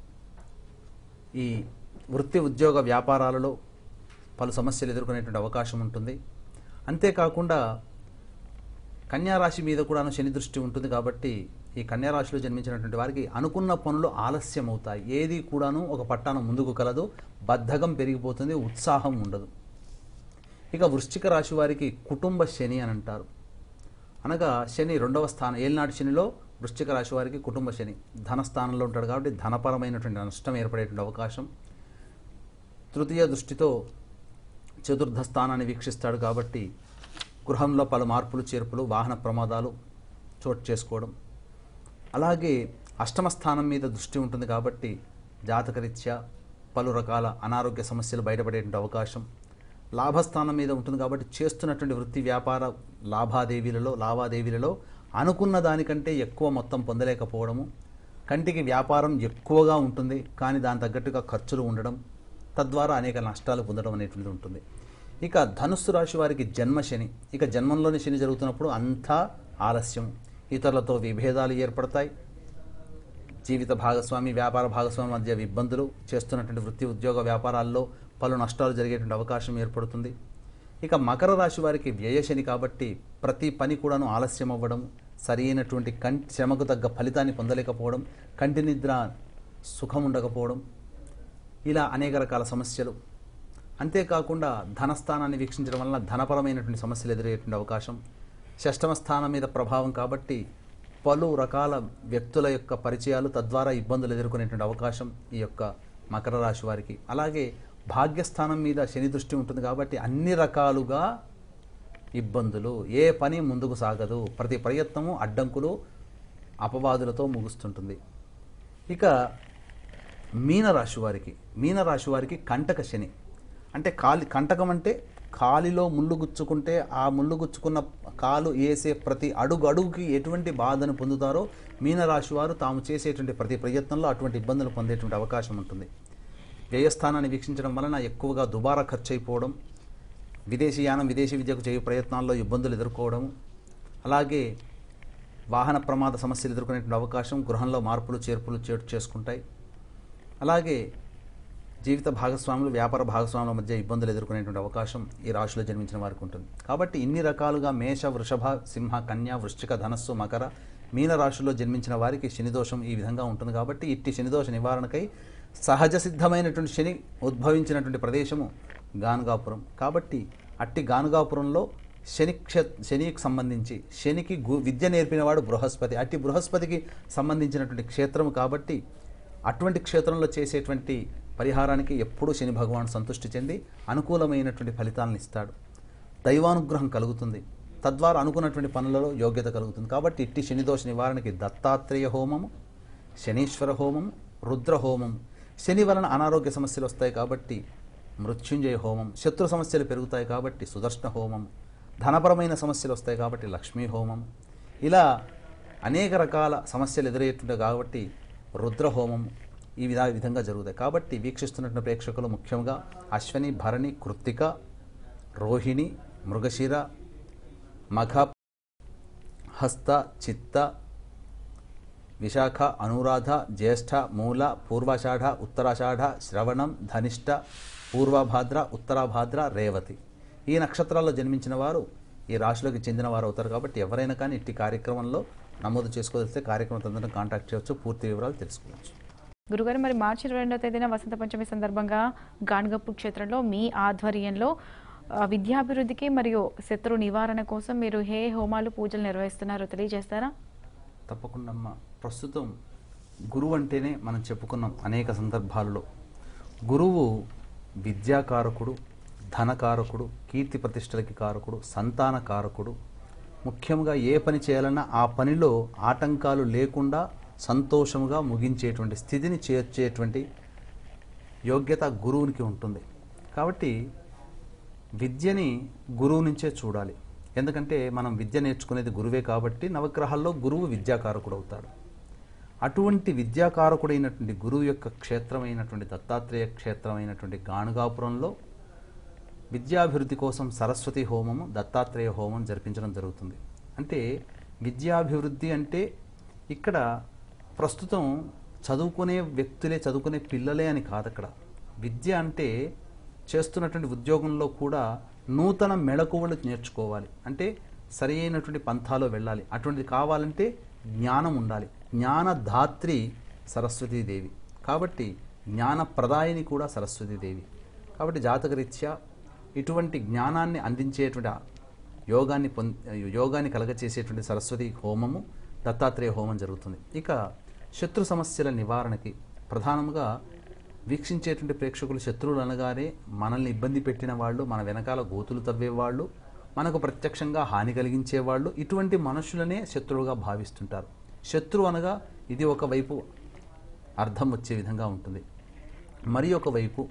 ఈ వృత్తి ఉద్యోగ వ్యాపారాలలో పలు సమస్యలు ఎదుర్కొనేటువంటి అవకాశం ఉంటుంది అంతేకాకుండా కన్యారాశి మీద కూడాను శని దృష్టి ఉంటుంది కాబట్టి ఈ కన్యారాశిలో జన్మించినటువంటి వారికి అనుకున్న పనులు ఆలస్యం అవుతాయి ఏది కూడాను ఒక పట్టాన ముందుకు కలదు బద్ధకం పెరిగిపోతుంది ఉత్సాహం ఉండదు ఇక వృశ్చిక రాశి వారికి కుటుంబ శని అని అంటారు అనగా శని రెండవ స్థానం ఏలినాటి శనిలో వృశ్చిక రాశి వారికి కుటుంబ శని ధనస్థానంలో ఉంటాడు కాబట్టి ధనపరమైనటువంటి నష్టం ఏర్పడేటువంటి అవకాశం తృతీయ దృష్టితో చతుర్థ స్థానాన్ని వీక్షిస్తాడు కాబట్టి గృహంలో పలు మార్పులు చేర్పులు వాహన ప్రమాదాలు చోటు చేసుకోవడం అలాగే అష్టమ స్థానం మీద దృష్టి ఉంటుంది కాబట్టి జాతకరీత్యా పలు రకాల అనారోగ్య సమస్యలు బయటపడేటువంటి అవకాశం లాభస్థానం మీద ఉంటుంది కాబట్టి చేస్తున్నటువంటి వృత్తి వ్యాపార లాభాదేవీలలో లావాదేవీలలో అనుకున్న దానికంటే ఎక్కువ మొత్తం పొందలేకపోవడము కంటికి వ్యాపారం ఎక్కువగా ఉంటుంది కానీ దాని తగ్గట్టుగా ఖర్చులు ఉండడం తద్వారా అనేక నష్టాలు పొందడం అనేటువంటిది ఉంటుంది ఇక ధనుస్సు రాశి వారికి జన్మ శని ఇక జన్మంలోని శని జరుగుతున్నప్పుడు అంతా ఆలస్యం ఇతరులతో విభేదాలు ఏర్పడతాయి జీవిత భాగస్వామి వ్యాపార భాగస్వామి మధ్య ఇబ్బందులు చేస్తున్నటువంటి వృత్తి ఉద్యోగ వ్యాపారాల్లో పలు నష్టాలు జరిగేటువంటి అవకాశం ఏర్పడుతుంది ఇక మకర రాశి వారికి వ్యయశని కాబట్టి ప్రతి పని కూడాను ఆలస్యం అవ్వడం సరైనటువంటి కంటి శ్రమకు తగ్గ ఫలితాన్ని పొందలేకపోవడం కంటి నిద్ర సుఖం ఉండకపోవడం ఇలా అనేక రకాల సమస్యలు అంతేకాకుండా ధనస్థానాన్ని వీక్షించడం వలన ధనపరమైనటువంటి సమస్యలు ఎదురయ్యేటువంటి అవకాశం షష్టమ స్థానం మీద ప్రభావం కాబట్టి పలు రకాల వ్యక్తుల యొక్క పరిచయాలు తద్వారా ఇబ్బందులు ఎదుర్కొనేటువంటి అవకాశం ఈ యొక్క మకర రాశి వారికి అలాగే భాగ్యస్థానం మీద శని దృష్టి ఉంటుంది కాబట్టి అన్ని రకాలుగా ఇబ్బందులు ఏ పని ముందుకు సాగదు ప్రతి ప్రయత్నము అడ్డంకులు అపవాదులతో ముగుస్తుంటుంది ఇక మీనరాశి వారికి మీనరాశి వారికి కంటక శని అంటే కాలి కంటకం అంటే కాలిలో ముళ్ళు గుచ్చుకుంటే ఆ ముళ్ళు గుచ్చుకున్న కాలు వేసే ప్రతి అడుగు అడుగుకి ఎటువంటి బాధను పొందుతారో మీనరాశి వారు తాము చేసేటువంటి ప్రతి ప్రయత్నంలో అటువంటి ఇబ్బందులు పొందేటువంటి అవకాశం ఉంటుంది వ్యయస్థానాన్ని వీక్షించడం వలన ఎక్కువగా దుబారా ఖర్చు అయిపోవడం విదేశీ యానం విదేశీ విద్యకు చేయు ప్రయత్నాల్లో ఇబ్బందులు ఎదుర్కోవడం అలాగే వాహన ప్రమాద సమస్యలు ఎదుర్కొనేటువంటి అవకాశం గృహంలో మార్పులు చేర్పులు చేటు చేసుకుంటాయి అలాగే జీవిత భాగస్వాములు వ్యాపార భాగస్వాముల మధ్య ఇబ్బందులు ఎదుర్కొనేటువంటి అవకాశం ఈ రాశిలో జన్మించిన వారికి ఉంటుంది కాబట్టి ఇన్ని రకాలుగా మేష వృషభ సింహ కన్య వృశ్చిక ధనస్సు మకర మీన రాశుల్లో జన్మించిన వారికి శనిదోషం ఈ విధంగా ఉంటుంది కాబట్టి ఇట్టి శనిదోష నివారణకై సహజ సిద్ధమైనటువంటి శని ఉద్భవించినటువంటి ప్రదేశము గానుగాపురం కాబట్టి అట్టి గానుగాపురంలో శని క్షే శనికి సంబంధించి శనికి గు విద్య నేర్పినవాడు బృహస్పతి అట్టి బృహస్పతికి సంబంధించినటువంటి క్షేత్రము కాబట్టి అటువంటి క్షేత్రంలో చేసేటువంటి పరిహారానికి ఎప్పుడూ శని భగవాన్ సంతృష్టి చెంది అనుకూలమైనటువంటి ఫలితాలను ఇస్తాడు దైవానుగ్రహం కలుగుతుంది తద్వారా అనుకున్నటువంటి పనులలో యోగ్యత కలుగుతుంది కాబట్టి ఇట్టి శనిదోష నివారణకి దత్తాత్రేయ హోమము శనీశ్వర హోమం రుద్ర హోమం శని వలన అనారోగ్య సమస్యలు వస్తాయి కాబట్టి మృత్యుంజయ హోమం శత్రు సమస్యలు పెరుగుతాయి కాబట్టి సుదర్శన హోమం ధనపరమైన సమస్యలు వస్తాయి కాబట్టి లక్ష్మీ హోమం ఇలా అనేక రకాల సమస్యలు ఎదురయ్యేటుంటాయి కాబట్టి రుద్ర హోమం ఈ విధా ఈ విధంగా జరుగుతాయి కాబట్టి వీక్షిస్తున్నటువంటి ప్రేక్షకులు ముఖ్యంగా అశ్వని భరణి కృత్తిక రోహిణి మృగశిర మఘ హస్త చిత్త విశాఖ అనురాధ జ్యేష్ఠ మూల పూర్వాషాఢ ఉత్తరాషాఢ శ్రవణం ధనిష్ట పూర్వభాద్ర ఉత్తరాభాద్ర రేవతి ఈ నక్షత్రాల్లో జన్మించిన వారు ఈ రాశిలోకి చెందిన వారు అవుతారు కాబట్టి ఎవరైనా కానీ ఇట్టి కార్యక్రమంలో నమోదు చేసుకోదలిస్తే కార్యక్రమం తొందరగా కాంటాక్ట్ చేయవచ్చు పూర్తి వివరాలు తెలుసుకోవచ్చు గురుగారు మరి మార్చి ఇరవై రెండవ తేదీన వసంత పంచమి సందర్భంగా గాన్గపూర్ క్షేత్రంలో మీ ఆధ్వర్యంలో ఆ, విద్యాభివృద్ధికి మరియు శత్రు నివారణ కోసం మీరు ఏ హోమాలు పూజలు నిర్వహిస్తున్నారో తెలియజేస్తారా తప్పకుండా అమ్మ ప్రస్తుతం గురువు అంటేనే మనం చెప్పుకున్నాం అనేక సందర్భాలలో గురువు విద్యాకారకుడు ధనకారకుడు కీర్తి ప్రతిష్టలకి కారకుడు సంతాన కారకుడు ముఖ్యంగా ఏ పని చేయాలన్నా ఆ పనిలో ఆటంకాలు లేకుండా సంతోషముగా ముగించేటువంటి స్థితిని చేర్చేటువంటి యోగ్యత గురువునికి ఉంటుంది కాబట్టి విద్యని గురువు నుంచే చూడాలి ఎందుకంటే మనం విద్య నేర్చుకునేది గురువే కాబట్టి నవగ్రహాల్లో గురువు విద్యాకారకుడు అవుతాడు అటువంటి విద్యాకారకుడైనటువంటి గురువు యొక్క క్షేత్రమైనటువంటి దత్తాత్రేయ క్షేత్రమైనటువంటి గాణుగాపురంలో విద్యాభివృద్ధి కోసం సరస్వతి హోమము దత్తాత్రేయ హోమం జరిపించడం జరుగుతుంది అంటే విద్యాభివృద్ధి అంటే ఇక్కడ ప్రస్తుతం చదువుకునే వ్యక్తులే చదువుకునే పిల్లలే అని కాదు అక్కడ విద్య అంటే చేస్తున్నటువంటి ఉద్యోగంలో కూడా నూతన మెళకువలు నేర్చుకోవాలి అంటే సరి అయినటువంటి పంథాలో వెళ్ళాలి అటువంటిది కావాలంటే జ్ఞానం ఉండాలి జ్ఞానధాత్రి సరస్వతీదేవి కాబట్టి జ్ఞానప్రదాయిని కూడా సరస్వతీదేవి కాబట్టి జాతకరీత్యా ఇటువంటి జ్ఞానాన్ని అందించేటువంటి ఆ యోగాన్ని పొంద యోగాన్ని కలగచేసేటువంటి సరస్వతి హోమము దత్తాత్రేయ హోమం జరుగుతుంది ఇక శత్రు సమస్యల నివారణకి ప్రధానంగా వీక్షించేటువంటి ప్రేక్షకులు శత్రువులు అనగానే మనల్ని ఇబ్బంది పెట్టిన వాళ్ళు మన వెనకాల గోతులు తవ్వేవాళ్ళు మనకు ప్రత్యక్షంగా హాని కలిగించేవాళ్ళు ఇటువంటి మనుషులనే శత్రువుగా భావిస్తుంటారు శత్రువు అనగా ఇది ఒకవైపు అర్థం వచ్చే విధంగా ఉంటుంది మరి ఒకవైపు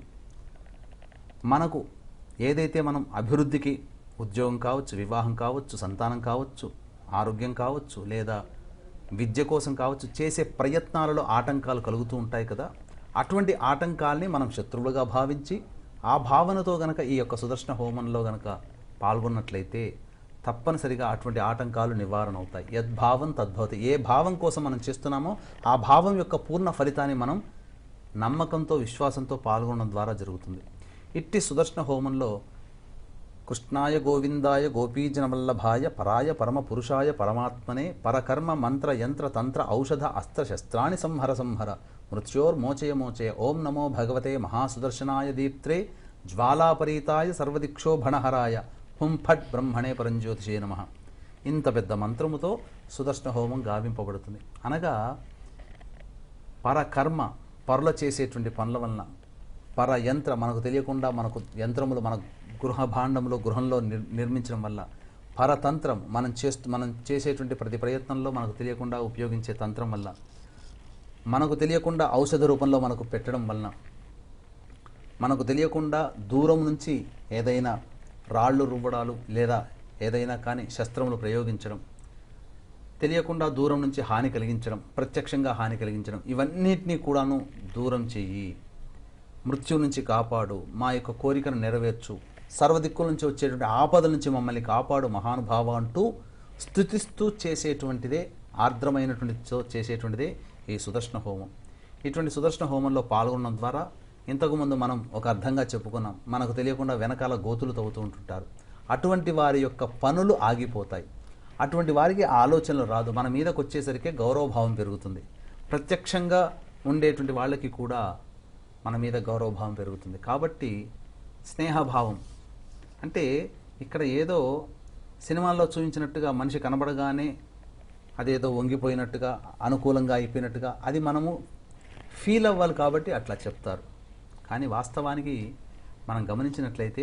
మనకు ఏదైతే మనం అభివృద్ధికి ఉద్యోగం కావచ్చు వివాహం కావచ్చు సంతానం కావచ్చు ఆరోగ్యం కావచ్చు లేదా విద్య కోసం కావచ్చు చేసే ప్రయత్నాలలో ఆటంకాలు కలుగుతూ ఉంటాయి కదా అటువంటి ఆటంకాల్ని మనం శత్రువులుగా భావించి ఆ భావనతో గనక ఈ యొక్క సుదర్శన హోమంలో గనక పాల్గొన్నట్లయితే తప్పనిసరిగా అటువంటి ఆటంకాలు నివారణ అవుతాయి యద్భావం తద్భవతి ఏ భావం కోసం మనం చేస్తున్నామో ఆ భావం యొక్క పూర్ణ ఫలితాన్ని మనం నమ్మకంతో విశ్వాసంతో పాల్గొనడం ద్వారా జరుగుతుంది ఇట్టి సుదర్శన హోమంలో కృష్ణాయ గోవిందాయ గోపీజనవల్లభాయ పరాయ పరమ పురుషాయ పరమాత్మనే పరకర్మ మంత్ర యంత్ర తంత్ర ఔషధ అస్త్ర శస్త్రాణి సంహర సంహర మృత్యోర్మోచయ మోచయ ఓం నమో భగవతే మహాసుదర్శనాయ దీప్త్రే జ్వాలాపరీతాయ సర్వదిక్షోభణహరాయ హుం ఫట్ బ్రహ్మణే పరంజ్యోతిషే నమ ఇంత పెద్ద మంత్రముతో సుదర్శన హోమం గావింపబడుతుంది అనగా పరకర్మ పరుల చేసేటువంటి పనుల వలన పర యంత్ర మనకు తెలియకుండా మనకు యంత్రములు మన గృహ భాండంలో గృహంలో నిర్ నిర్మించడం వల్ల పరతంత్రం మనం చేస్తూ మనం చేసేటువంటి ప్రతి ప్రయత్నంలో మనకు తెలియకుండా ఉపయోగించే తంత్రం వల్ల మనకు తెలియకుండా ఔషధ రూపంలో మనకు పెట్టడం వలన మనకు తెలియకుండా దూరం నుంచి ఏదైనా రాళ్ళు రువ్వడాలు లేదా ఏదైనా కానీ శస్త్రములు ప్రయోగించడం తెలియకుండా దూరం నుంచి హాని కలిగించడం ప్రత్యక్షంగా హాని కలిగించడం ఇవన్నిటినీ కూడాను దూరం చెయ్యి మృత్యు నుంచి కాపాడు మా యొక్క కోరికను నెరవేర్చు సర్వదిక్కుల నుంచి వచ్చేటువంటి ఆపదల నుంచి మమ్మల్ని కాపాడు మహానుభావ అంటూ స్థుతిస్తూ చేసేటువంటిదే ఆర్ద్రమైనటువంటి చో- చేసేటువంటిదే ఈ సుదర్శన హోమం ఇటువంటి సుదర్శన హోమంలో పాల్గొనడం ద్వారా ఇంతకుముందు మనం ఒక అర్థంగా చెప్పుకున్నాం మనకు తెలియకుండా వెనకాల గోతులు తవ్వుతూ ఉంటుంటారు అటువంటి వారి యొక్క పనులు ఆగిపోతాయి అటువంటి వారికి ఆ ఆలోచనలు రాదు మన మీదకి వచ్చేసరికి గౌరవభావం పెరుగుతుంది ప్రత్యక్షంగా ఉండేటువంటి వాళ్ళకి కూడా మన మీద గౌరవభావం పెరుగుతుంది కాబట్టి స్నేహభావం అంటే ఇక్కడ ఏదో సినిమాల్లో చూపించినట్టుగా మనిషి కనబడగానే అదేదో వంగిపోయినట్టుగా అనుకూలంగా అయిపోయినట్టుగా అది మనము ఫీల్ అవ్వాలి కాబట్టి అట్లా చెప్తారు కానీ వాస్తవానికి మనం గమనించినట్లయితే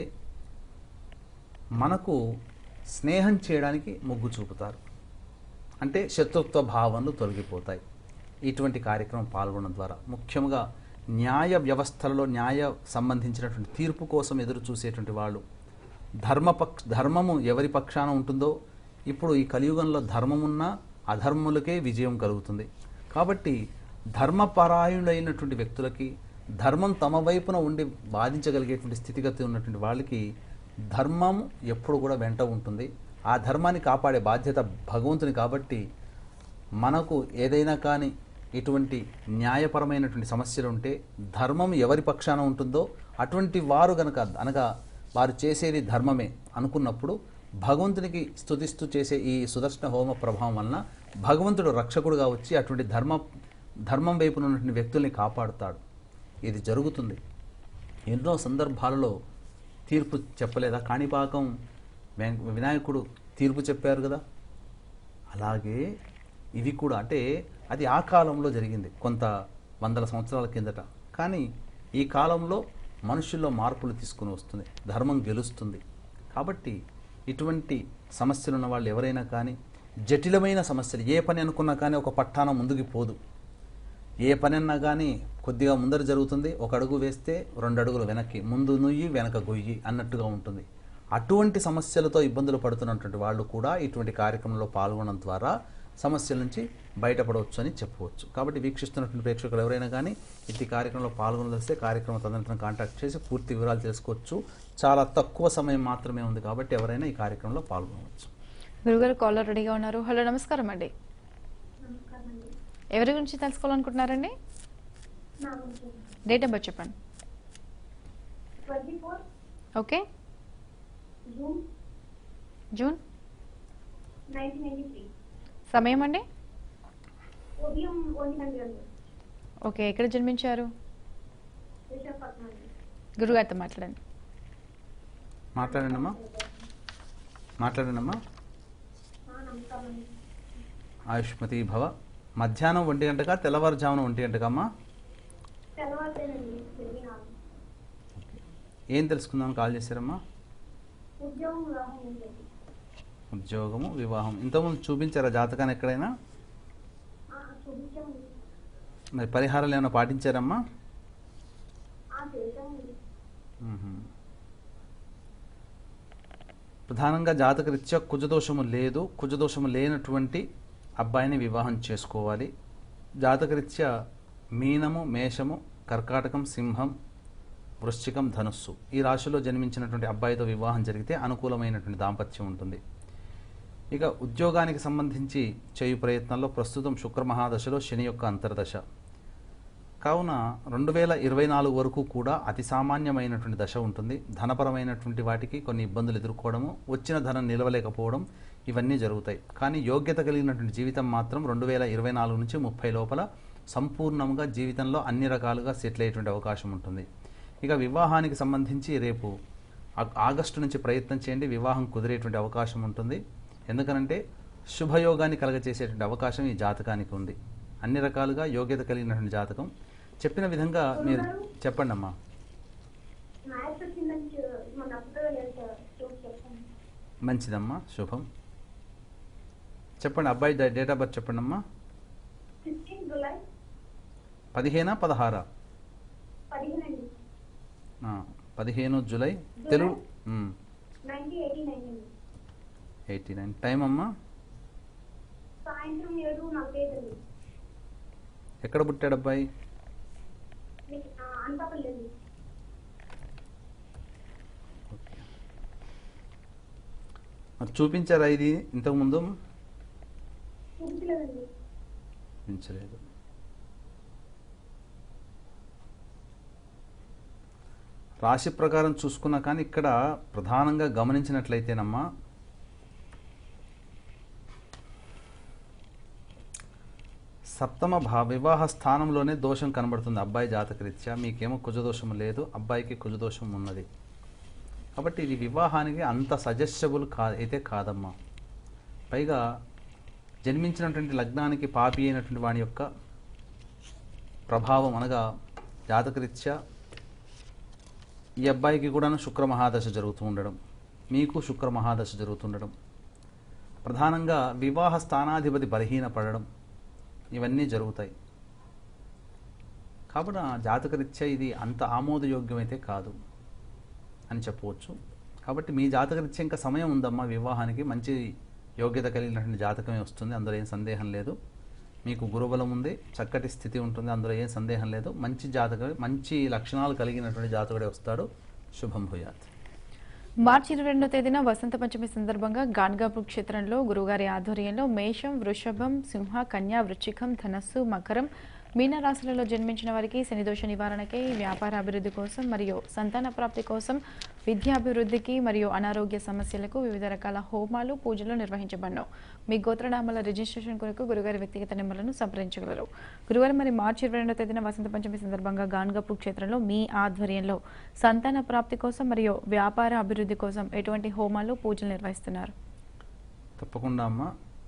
మనకు స్నేహం చేయడానికి మొగ్గు చూపుతారు అంటే శత్రుత్వ భావనలు తొలగిపోతాయి ఇటువంటి కార్యక్రమం పాల్గొనడం ద్వారా ముఖ్యంగా న్యాయ వ్యవస్థలలో న్యాయ సంబంధించినటువంటి తీర్పు కోసం ఎదురు చూసేటువంటి వాళ్ళు ధర్మపక్ష ధర్మము ఎవరి పక్షాన ఉంటుందో ఇప్పుడు ఈ కలియుగంలో ధర్మమున్నా అధర్ములకే విజయం కలుగుతుంది కాబట్టి ధర్మపరాయణులైనటువంటి వ్యక్తులకి ధర్మం తమ వైపున ఉండి బాధించగలిగేటువంటి స్థితిగతి ఉన్నటువంటి వాళ్ళకి ధర్మం ఎప్పుడు కూడా వెంట ఉంటుంది ఆ ధర్మాన్ని కాపాడే బాధ్యత భగవంతుని కాబట్టి మనకు ఏదైనా కానీ ఇటువంటి న్యాయపరమైనటువంటి సమస్యలు ఉంటే ధర్మం ఎవరి పక్షాన ఉంటుందో అటువంటి వారు గనక అనగా వారు చేసేది ధర్మమే అనుకున్నప్పుడు భగవంతునికి స్తుతిస్తూ చేసే ఈ సుదర్శన హోమ ప్రభావం వలన భగవంతుడు రక్షకుడుగా వచ్చి అటువంటి ధర్మ ధర్మం వైపున ఉన్నటువంటి వ్యక్తుల్ని కాపాడుతాడు ఇది జరుగుతుంది ఎన్నో సందర్భాలలో తీర్పు చెప్పలేదా కాణిపాకం వెం- వినాయకుడు తీర్పు చెప్పారు కదా అలాగే ఇది కూడా అంటే అది ఆ కాలంలో జరిగింది కొంత వందల సంవత్సరాల కిందట కానీ ఈ కాలంలో మనుషుల్లో మార్పులు తీసుకుని వస్తుంది ధర్మం గెలుస్తుంది కాబట్టి ఇటువంటి సమస్యలు ఉన్న వాళ్ళు ఎవరైనా కానీ జటిలమైన సమస్యలు ఏ పని అనుకున్నా కానీ ఒక పట్టాన ముందుకు పోదు ఏ పని అన్నా కానీ కొద్దిగా ముందర జరుగుతుంది ఒక అడుగు వేస్తే రెండు అడుగులు వెనక్కి ముందు నుయ్యి వెనక గొయ్యి అన్నట్టుగా ఉంటుంది అటువంటి సమస్యలతో ఇబ్బందులు పడుతున్నటువంటి వాళ్ళు కూడా ఇటువంటి కార్యక్రమంలో పాల్గొనడం ద్వారా సమస్యల నుంచి బయటపడవచ్చు అని చెప్పవచ్చు కాబట్టి వీక్షిస్తున్నటువంటి ప్రేక్షకులు ఎవరైనా కానీ ఇట్టి కార్యక్రమంలో పాల్గొనదలిస్తే కార్యక్రమం తదనంతరం కాంటాక్ట్ చేసి పూర్తి వివరాలు తెలుసుకోవచ్చు చాలా తక్కువ సమయం మాత్రమే ఉంది కాబట్టి ఎవరైనా ఈ కార్యక్రమంలో పాల్గొనవచ్చు గురుగారు కాలర్ రెడీగా ఉన్నారు హలో నమస్కారం అండి నమస్కారం అండి ఎవరి గురించి తెలుసుకోవాలనుకుంటున్నారండి నా గురించి డేట్ నెంబర్ చెప్పండి twenty four okay June June nineteen ninety three సమయం అండి ఉదయం ఒంటి గంట గంటలు ఓకే ఎక్కడ జన్మించారు విశాఖపట్నం అండి గురుగారితో మాట్లాడండి మాట్లాడండి అమ్మా మాట్లాడండి అమ్మా ఆ, నమస్కారం అండి ఆయుష్మతి భవ మధ్యాహ్నం ఒంటి గంటగా తెల్లవారుజామున ఒంటి గంటకమ్మా తెల్లవారుతేనండి తిరిగి నాలుగు ఏం తెలుసుకుందామని కాల్ చేశారమ్మా ఉద్యోగం వివాహం ఏంటండి ఉద్యోగము వివాహం ఇంతకుముందు చూపించారా జాతకాన్ని ఎక్కడైనా ఆ, చూపించామండి మరి పరిహారాలు ఏమైనా పాటించారమ్మా ఆ, చేశామండి మ్మ్. ప్రధానంగా జాతకరీత్యా కుజదోషము లేదు కుజదోషము లేనటువంటి అబ్బాయిని వివాహం చేసుకోవాలి జాతకరీత్యా మీనము మేషము కర్కాటకం సింహం వృశ్చికం ధనుస్సు ఈ రాశిలో జన్మించినటువంటి అబ్బాయితో వివాహం జరిగితే అనుకూలమైనటువంటి దాంపత్యం ఉంటుంది ఇక ఉద్యోగానికి సంబంధించి చేయు ప్రయత్నాల్లో ప్రస్తుతం శుక్ర మహాదశలో శని యొక్క అంతర్దశ కావున రెండు వేల ఇరవై నాలుగు వరకు కూడా అతి సామాన్యమైనటువంటి దశ ఉంటుంది ధనపరమైనటువంటి వాటికి కొన్ని ఇబ్బందులు ఎదుర్కోవడము వచ్చిన ధనం నిలవలేకపోవడం ఇవన్నీ జరుగుతాయి కానీ యోగ్యత కలిగినటువంటి జీవితం మాత్రం రెండు వేల ఇరవై నాలుగు నుంచి ముప్పై లోపల సంపూర్ణంగా జీవితంలో అన్ని రకాలుగా సెటిల్ అయ్యేటువంటి అవకాశం ఉంటుంది ఇక వివాహానికి సంబంధించి రేపు ఆ- ఆగస్టు నుంచి ప్రయత్నం చేయండి వివాహం కుదిరేటువంటి అవకాశం ఉంటుంది ఎందుకనంటే శుభయోగాన్ని కలగచేసేటువంటి అవకాశం ఈ జాతకానికి ఉంది అన్ని రకాలుగా యోగ్యత కలిగినటువంటి జాతకం చెప్పిన విధంగా మీరు చెప్పండి అమ్మా మ్యాథ్స్ వచ్చిందని చూ- మన అప్పుడు చూసి చెప్పండి మంచిదమ్మా శుభం చెప్పండి అబ్బాయి డ- డేట్ ఆఫ్ బర్త్ చెప్పండి అమ్మా ఫిఫ్టీన్ జూలై పదిహేనా పదహారా పదిహేను అండి ఆ, పదిహేను July Telugu nineteen eighty nine అండి ఎయిటీ నైన్ టైం అమ్మా సాయంత్రం ఏడు నలభై ఐదు అండి ఎక్కడ పుట్టాడు అబ్బాయి మీకు ఆ, అనకాపల్లి అండి ఓకే మరి చూపించారా ఇది ఇంతకుముందు చూపించలేదండి చూపించలేదు రాశి ప్రకారం చూసుకున్నా కానీ ఇక్కడ ప్రధానంగా గమనించినట్లయితేనమ్మా సప్తమ భా వివాహ స్థానంలోనే దోషం కనబడుతుంది అబ్బాయి జాతకరీత్యా మీకేమో కుజదోషం లేదు అబ్బాయికి కుజదోషం ఉన్నది కాబట్టి ఇది వివాహానికి అంత సజెస్టబుల్ కా అయితే కాదమ్మా పైగా జన్మించినటువంటి లగ్నానికి పాపి అయినటువంటి వాని యొక్క ప్రభావం అనగా జాతకరీత్యా ఈ అబ్బాయికి కూడాను శుక్ర మహాదశ జరుగుతూ ఉండడం మీకు శుక్ర మహాదశ జరుగుతుండడం ప్రధానంగా వివాహ స్థానాధిపతి బలహీనపడడం ఇవన్నీ జరుగుతాయి కాబట్టి ఆ జాతకరీత్యా ఇది అంత ఆమోదయోగ్యమైతే కాదు అని చెప్పవచ్చు కాబట్టి మీ జాతకరీత్యా ఇంకా సమయం ఉందమ్మా వివాహానికి మంచి యోగ్యత కలిగినటువంటి జాతకమే వస్తుంది అందులో ఏం సందేహం లేదు మీకు గురుబలం ఉంది చక్కటి స్థితి ఉంటుంది అందులో ఏం సందేహం లేదు మంచి జాతక మంచి లక్షణాలు కలిగినటువంటి జాతకుడే వస్తాడు శుభం భూయాత్ మార్చి ఇరవై రెండో తేదీన వసంత పంచమి సందర్భంగా గాన్గాపూర్ క్షేత్రంలో గురుగారి ఆధ్వర్యంలో మేషం వృషభం సింహ కన్యా వృచ్చికం ధనస్సు మకరం మీన రాశులలో జన్మించిన వారికి శనిదోష నివారణకై వ్యాపార అభివృద్ధి కోసం మరియు సంతాన ప్రాప్తి కోసం విద్యాభివృద్ధికి మరియు అనారోగ్య సమస్యలకు వివిధ రకాల హోమాలు పూజలు నిర్వహించబడను మీ గోత్రనామాల రిజిస్ట్రేషన్ కొరకు గురుగారి వ్యక్తిగత నెంబర్లను సంప్రదించగలరు గురువారం మరి మార్చి ఇరవై రెండో తేదీన వసంత పంచమి సందర్భంగా గాన్గాపూర్ క్షేత్రంలో మీ ఆధ్వర్యంలో సంతాన ప్రాప్తి కోసం మరియు వ్యాపార అభివృద్ధి కోసం ఎటువంటి హోమాలు పూజలు నిర్వహిస్తున్నారు తప్పకుండా అమ్మ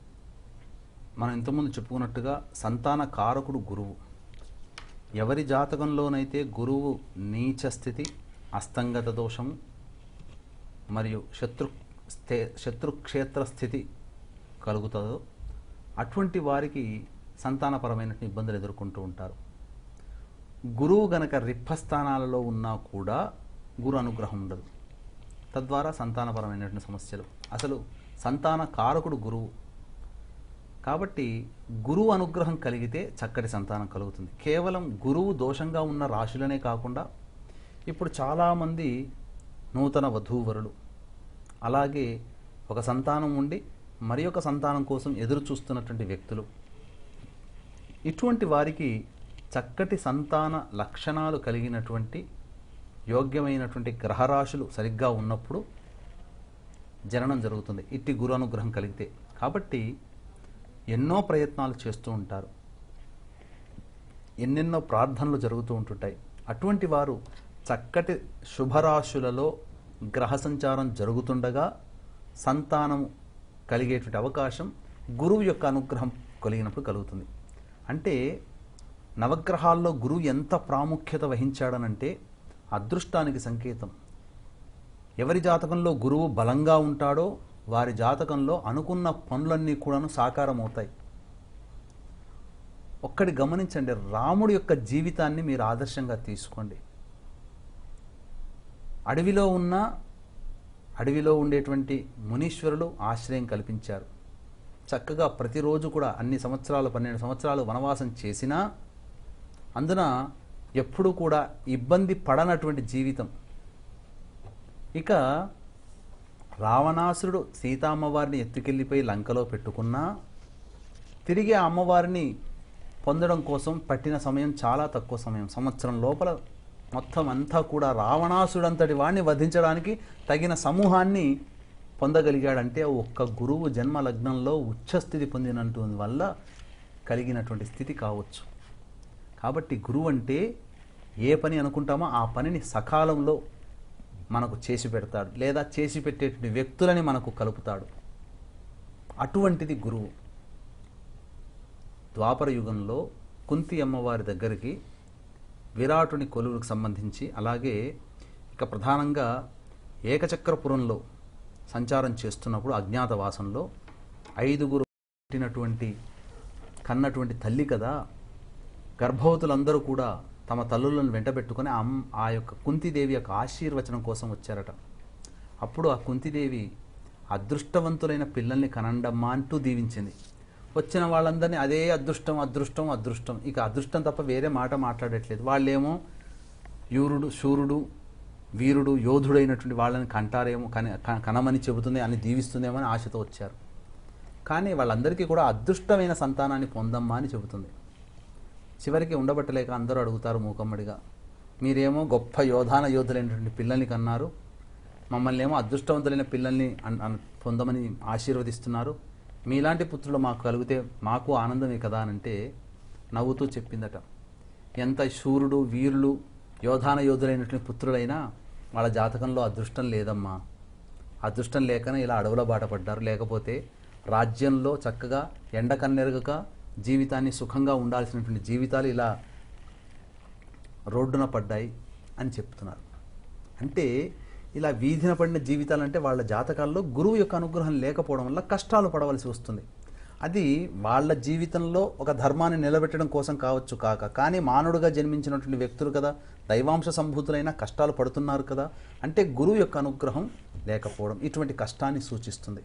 మనం ఇంతకుముందు చెప్పుకున్నట్టుగా సంతాన కారకుడు గురువు ఎవరి జాతకంలోనైతే గురువు నీచ స్థితి అస్తంగత దోషము మరియు శత్రు స్థే శత్రుక్షేత్ర స్థితి కలుగుతుందో అటువంటి వారికి సంతానపరమైన ఇబ్బందులు ఎదుర్కొంటూ ఉంటారు గురువు గనక రిప్పస్థానాలలో ఉన్నా కూడా గురు అనుగ్రహం ఉండదు తద్వారా సంతానపరమైనటువంటి సమస్యలు అసలు సంతాన కారకుడు గురువు కాబట్టి గురువు అనుగ్రహం కలిగితే చక్కటి సంతానం కలుగుతుంది కేవలం గురువు దోషంగా ఉన్న రాశులనే కాకుండా ఇప్పుడు చాలామంది నూతన వధూవరులు అలాగే ఒక సంతానం ఉండి మరి ఒక సంతానం కోసం ఎదురు చూస్తున్నటువంటి వ్యక్తులు ఇటువంటి వారికి చక్కటి సంతాన లక్షణాలు కలిగినటువంటి యోగ్యమైనటువంటి గ్రహరాశులు సరిగ్గా ఉన్నప్పుడు జననం జరుగుతుంది ఇట్టి గురు అనుగ్రహం కలిగితే కాబట్టి ఎన్నో ప్రయత్నాలు చేస్తూ ఉంటారు ఎన్నెన్నో ప్రార్థనలు జరుగుతూ ఉంటుంటాయి అటువంటి వారు చక్కటి శుభరాశులలో గ్రహ సంచారం జరుగుతుండగా సంతానం కలిగేటువంటి అవకాశం గురువు యొక్క అనుగ్రహం కలిగినప్పుడు కలుగుతుంది అంటే నవగ్రహాల్లో గురువు ఎంత ప్రాముఖ్యత వహించాడనంటే అదృష్టానికి సంకేతం ఎవరి జాతకంలో గురువు బలంగా ఉంటాడో వారి జాతకంలో అనుకున్న పనులన్నీ కూడాను సాకారం అవుతాయి ఒక్కటి గమనించండి రాముడి యొక్క జీవితాన్ని మీరు ఆదర్శంగా తీసుకోండి అడవిలో ఉన్న అడవిలో ఉండేటువంటి మునీశ్వరులు ఆశ్రయం కల్పించారు చక్కగా ప్రతిరోజు కూడా అన్ని సంవత్సరాలు పన్నెండు సంవత్సరాలు వనవాసం చేసినా అందున ఎప్పుడు కూడా ఇబ్బంది పడనటువంటి జీవితం ఇక రావణాసురుడు సీతామ్మవారిని ఎత్తుకెళ్ళిపోయి లంకలో పెట్టుకున్నా తిరిగి ఆ అమ్మవారిని పొందడం కోసం పట్టిన సమయం చాలా తక్కువ సమయం సంవత్సరం లోపల మొత్తం అంతా కూడా రావణాసుడంతటి వాడిని వధించడానికి తగిన సమూహాన్ని పొందగలిగాడంటే ఒక్క గురువు జన్మ లగ్నంలో ఉచ్చస్థితి పొందినటువంటి వల్ల కలిగినటువంటి స్థితి కావచ్చు కాబట్టి గురువు అంటే ఏ పని అనుకుంటామో ఆ పనిని సకాలంలో మనకు చేసి పెడతాడు లేదా చేసి పెట్టేటువంటి వ్యక్తులని మనకు కలుపుతాడు అటువంటిది గురువు ద్వాపర యుగంలో కుంతి అమ్మవారి దగ్గరికి విరాటుని కొలువులకు సంబంధించి అలాగే ఇక ప్రధానంగా ఏకచక్రపురంలో సంచారం చేస్తున్నప్పుడు గర్భవతులందరూ కూడా తమ తల్లులను వెంటబెట్టుకొని ఆ అమ్- ఆ యొక్క కుంతిదేవి యొక్క ఆశీర్వచనం కోసం వచ్చారట అప్పుడు ఆ కుంతిదేవి అదృష్టవంతులైన పిల్లల్ని కనండమ్మా అంటూ దీవించింది వచ్చిన వాళ్ళందరినీ అదే అదృష్టం అదృష్టం అదృష్టం ఇక అదృష్టం తప్ప వేరే మాట మాట్లాడట్లేదు వాళ్ళేమో యూరుడు శూరుడు వీరుడు యోధుడైనటువంటి వాళ్ళని కంటారేమో కన క- కనమని చెబుతుంది అని దీవిస్తుందేమో అని ఆశతో వచ్చారు కానీ వాళ్ళందరికీ కూడా అదృష్టమైన సంతానాన్ని పొందమ్మా అని చెబుతుంది చివరికి ఉండబట్టలేక అందరూ అడుగుతారు మూకమ్మడిగా మీరేమో గొప్ప యోధాన యోధులైనటువంటి పిల్లల్ని కన్నారు మమ్మల్ని ఏమో అదృష్టవంతులైన పిల్లల్ని అన్- అన్- పొందమని ఆశీర్వదిస్తున్నారు మీలాంటి పుత్రులు మాకు కలిగితే మాకు ఆనందమే కదా అని అంటే నవ్వుతూ చెప్పిందట ఎంత శూరుడు వీరులు యోధాన యోధులైనటువంటి పుత్రులైనా వాళ్ళ జాతకంలో అదృష్టం లేదమ్మా అదృష్టం లేకనే ఇలా అడవుల బాట పడ్డారు లేకపోతే రాజ్యంలో చక్కగా ఎండ కన్నెరగక జీవితాన్ని సుఖంగా ఉండాల్సినటువంటి జీవితాలు ఇలా రోడ్డున పడ్డాయి అని చెప్తున్నారు అంటే ఇలా వీధిన పడిన జీవితాలంటే వాళ్ళ జాతకాల్లో గురువు యొక్క అనుగ్రహం లేకపోవడం వల్ల కష్టాలు పడవలసి వస్తుంది అది వాళ్ళ జీవితంలో ఒక ధర్మాన్ని నిలబెట్టడం కోసం కావచ్చు కాక కానీ మానవుడుగా జన్మించినటువంటి వ్యక్తులు కదా దైవాంశ సంభూతులైన కష్టాలు పడుతున్నారు కదా అంటే గురువు యొక్క అనుగ్రహం లేకపోవడం ఇటువంటి కష్టాన్ని సూచిస్తుంది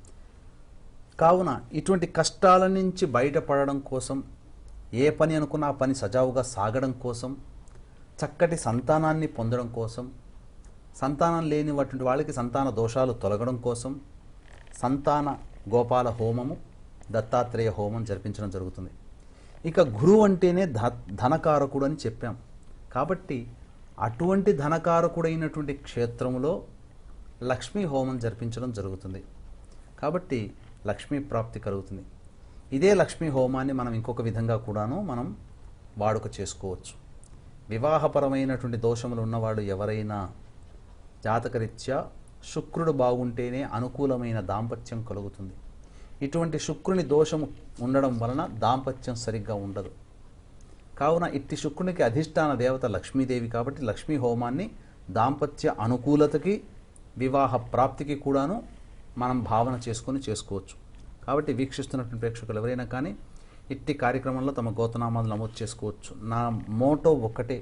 కావున ఇటువంటి కష్టాల నుంచి బయటపడడం కోసం ఏ పని అనుకున్నా ఆ పని సజావుగా సాగడం కోసం చక్కటి సంతానాన్ని పొందడం కోసం సంతానం లేనిటువంటి వాళ్ళకి సంతాన దోషాలు తొలగడం కోసం సంతాన గోపాల హోమము దత్తాత్రేయ హోమం జరిపించడం జరుగుతుంది ఇక గురువు అంటేనే ధ ధనకారకుడు అని చెప్పాం కాబట్టి అటువంటి ధనకారకుడైనటువంటి క్షేత్రంలో లక్ష్మీ హోమం జరిపించడం జరుగుతుంది కాబట్టి లక్ష్మీ ప్రాప్తి కలుగుతుంది ఇదే లక్ష్మీ హోమాన్ని మనం ఇంకొక విధంగా కూడాను మనం వాడుక చేసుకోవచ్చు వివాహపరమైనటువంటి దోషములు ఉన్నవాడు ఎవరైనా జాతకరీత్యా శుక్రుడు బాగుంటేనే అనుకూలమైన దాంపత్యం కలుగుతుంది ఇటువంటి శుక్రుని దోషము ఉండడం వలన దాంపత్యం సరిగ్గా ఉండదు కావున ఇట్టి శుక్రునికి అధిష్టాన దేవత లక్ష్మీదేవి కాబట్టి లక్ష్మీ హోమాన్ని దాంపత్య అనుకూలతకి వివాహ ప్రాప్తికి కూడాను మనం భావన చేసుకొని చేసుకోవచ్చు కాబట్టి వీక్షిస్తున్నటువంటి ప్రేక్షకులు ఎవరైనా కానీ ఇట్టి కార్యక్రమంలో తమ గోతనామాలు నమోదు చేసుకోవచ్చు నా మోటో ఒక్కటే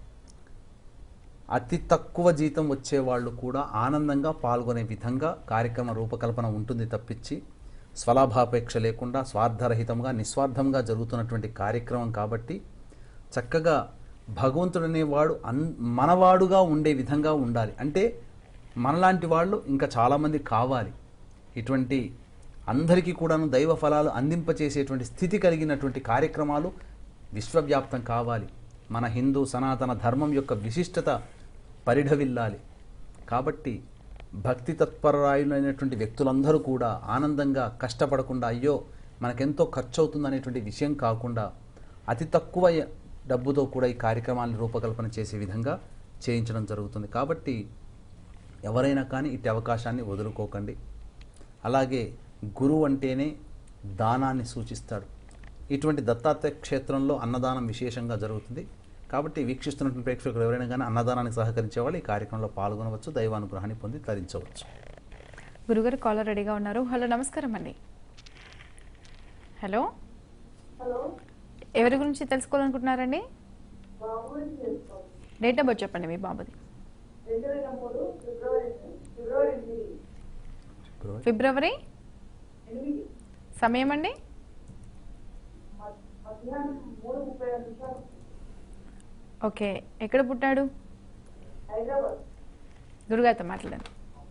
అతి తక్కువ జీతం వచ్చే వాళ్ళు కూడా ఆనందంగా పాల్గొనే విధంగా కార్యక్రమ రూపకల్పన ఉంటుంది తప్పించి స్వలాభాపేక్ష లేకుండా స్వార్థరహితంగా నిస్వార్థంగా జరుగుతున్నటువంటి కార్యక్రమం కాబట్టి చక్కగా భగవంతుడనేవాడు అన్ మనవాడుగా ఉండే విధంగా ఉండాలి అంటే మనలాంటి వాళ్ళు ఇంకా చాలామంది కావాలి ఇటువంటి అందరికీ కూడాను దైవ ఫలాలు అందింపచేసేటువంటి స్థితి కలిగినటువంటి కార్యక్రమాలు విశ్వవ్యాప్తం కావాలి మన హిందూ సనాతన ధర్మం యొక్క విశిష్టత పరిఢవిల్లాలి కాబట్టి భక్తి తత్పరాయులైనటువంటి వ్యక్తులందరూ కూడా ఆనందంగా కష్టపడకుండా అయ్యో మనకెంతో ఖర్చు అవుతుంది అనేటువంటి విషయం కాకుండా అతి తక్కువ డబ్బుతో కూడా ఈ కార్యక్రమాలను రూపకల్పన చేసే విధంగా చేయించడం జరుగుతుంది కాబట్టి ఎవరైనా కానీ ఇట్టి అవకాశాన్ని వదులుకోకండి అలాగే గురువు అంటేనే దానాన్ని సూచిస్తాడు ఇటువంటి దత్తాత్రేయ క్షేత్రంలో అన్నదానం విశేషంగా జరుగుతుంది కాబట్టి వీక్షిస్తున్నటువంటి ప్రేక్షకులు ఎవరైనా కానీ అన్నదానానికి సహకరించే వాళ్ళు ఈ కార్యక్రమంలో పాల్గొనవచ్చు దైవానుగ్రహాన్ని పొంది తరించవచ్చు గురుగారు కాలర్ రెడీగా ఉన్నారు హలో నమస్కారం అండి హలో హలో ఎవరి గురించి తెలుసుకోవాలనుకుంటున్నారండి బాబు గురించి తెలుసుకోవాలి డేట్ ఆఫ్ బర్త్ చెప్పండి మీ బాబుది రెండు వేల మూడు ఫిబ్రవరి ఫిబ్రవరి ఎనిమిది ఫిబ్రవరి ఎనిమిది సమయం అండి మ- మధ్యాహ్నం మూడు ముప్పై ఐదు నిమిషాలు ఓకే ఎక్కడ పుట్టాడు హైదరాబాద్ గురుగారితో మాట్లాడండి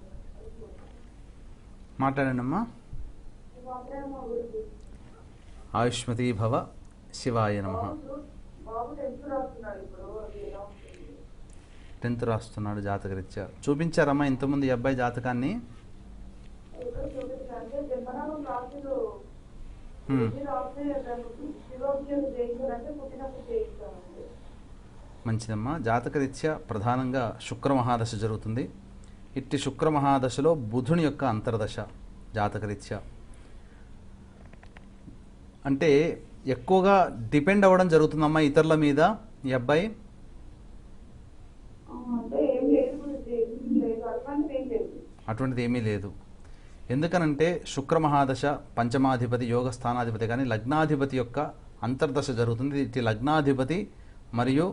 మాట్లాడండి అమ్మా మాట్లాడే మా గురించి ఆయుష్మతీ భవ శివాయ నమ బాబు టెన్త్ రాస్తున్నాడు ఇప్పుడు అది ఎలా ఉంటుంది టెన్త్ రాస్తున్నాడు జాతకరీత్యా చూపించారమ్మా ఇంతకుముందు ఈ అబ్బాయి జాతకాన్ని ఎక్కడ చూపిస్తా అంటే జన్మనామం రాసులు హ్మ్. ఇది రాస్తే దానికి శివాభిషేకం చేయించాలంటే పుట్టినప్పుడు చేయిస్తామండి మంచిదమ్మా జాతకరీత్యా ప్రధానంగా శుక్ర మహాదశ జరుగుతుంది ఇట్టి శుక్ర మహాదశలో బుధుని యొక్క అంతర్దశ జాతకరీత్యా అంటే ఎక్కువగా డిపెండ్ అవ్వడం జరుగుతుందమ్మా ఇతరుల మీద ఈ అబ్బాయి ఆ, అంటే ఏం లేదు గురించి లేదు అట్లాంటిది ఏం లేదు అటువంటిది ఏమీ లేదు ఎందుకనంటే శుక్ర మహాదశ పంచమాధిపతి యోగ స్థానాధిపతి కానీ లగ్నాధిపతి యొక్క అంతర్దశ జరుగుతుంది ఇటు లగ్నాధిపతి మరియు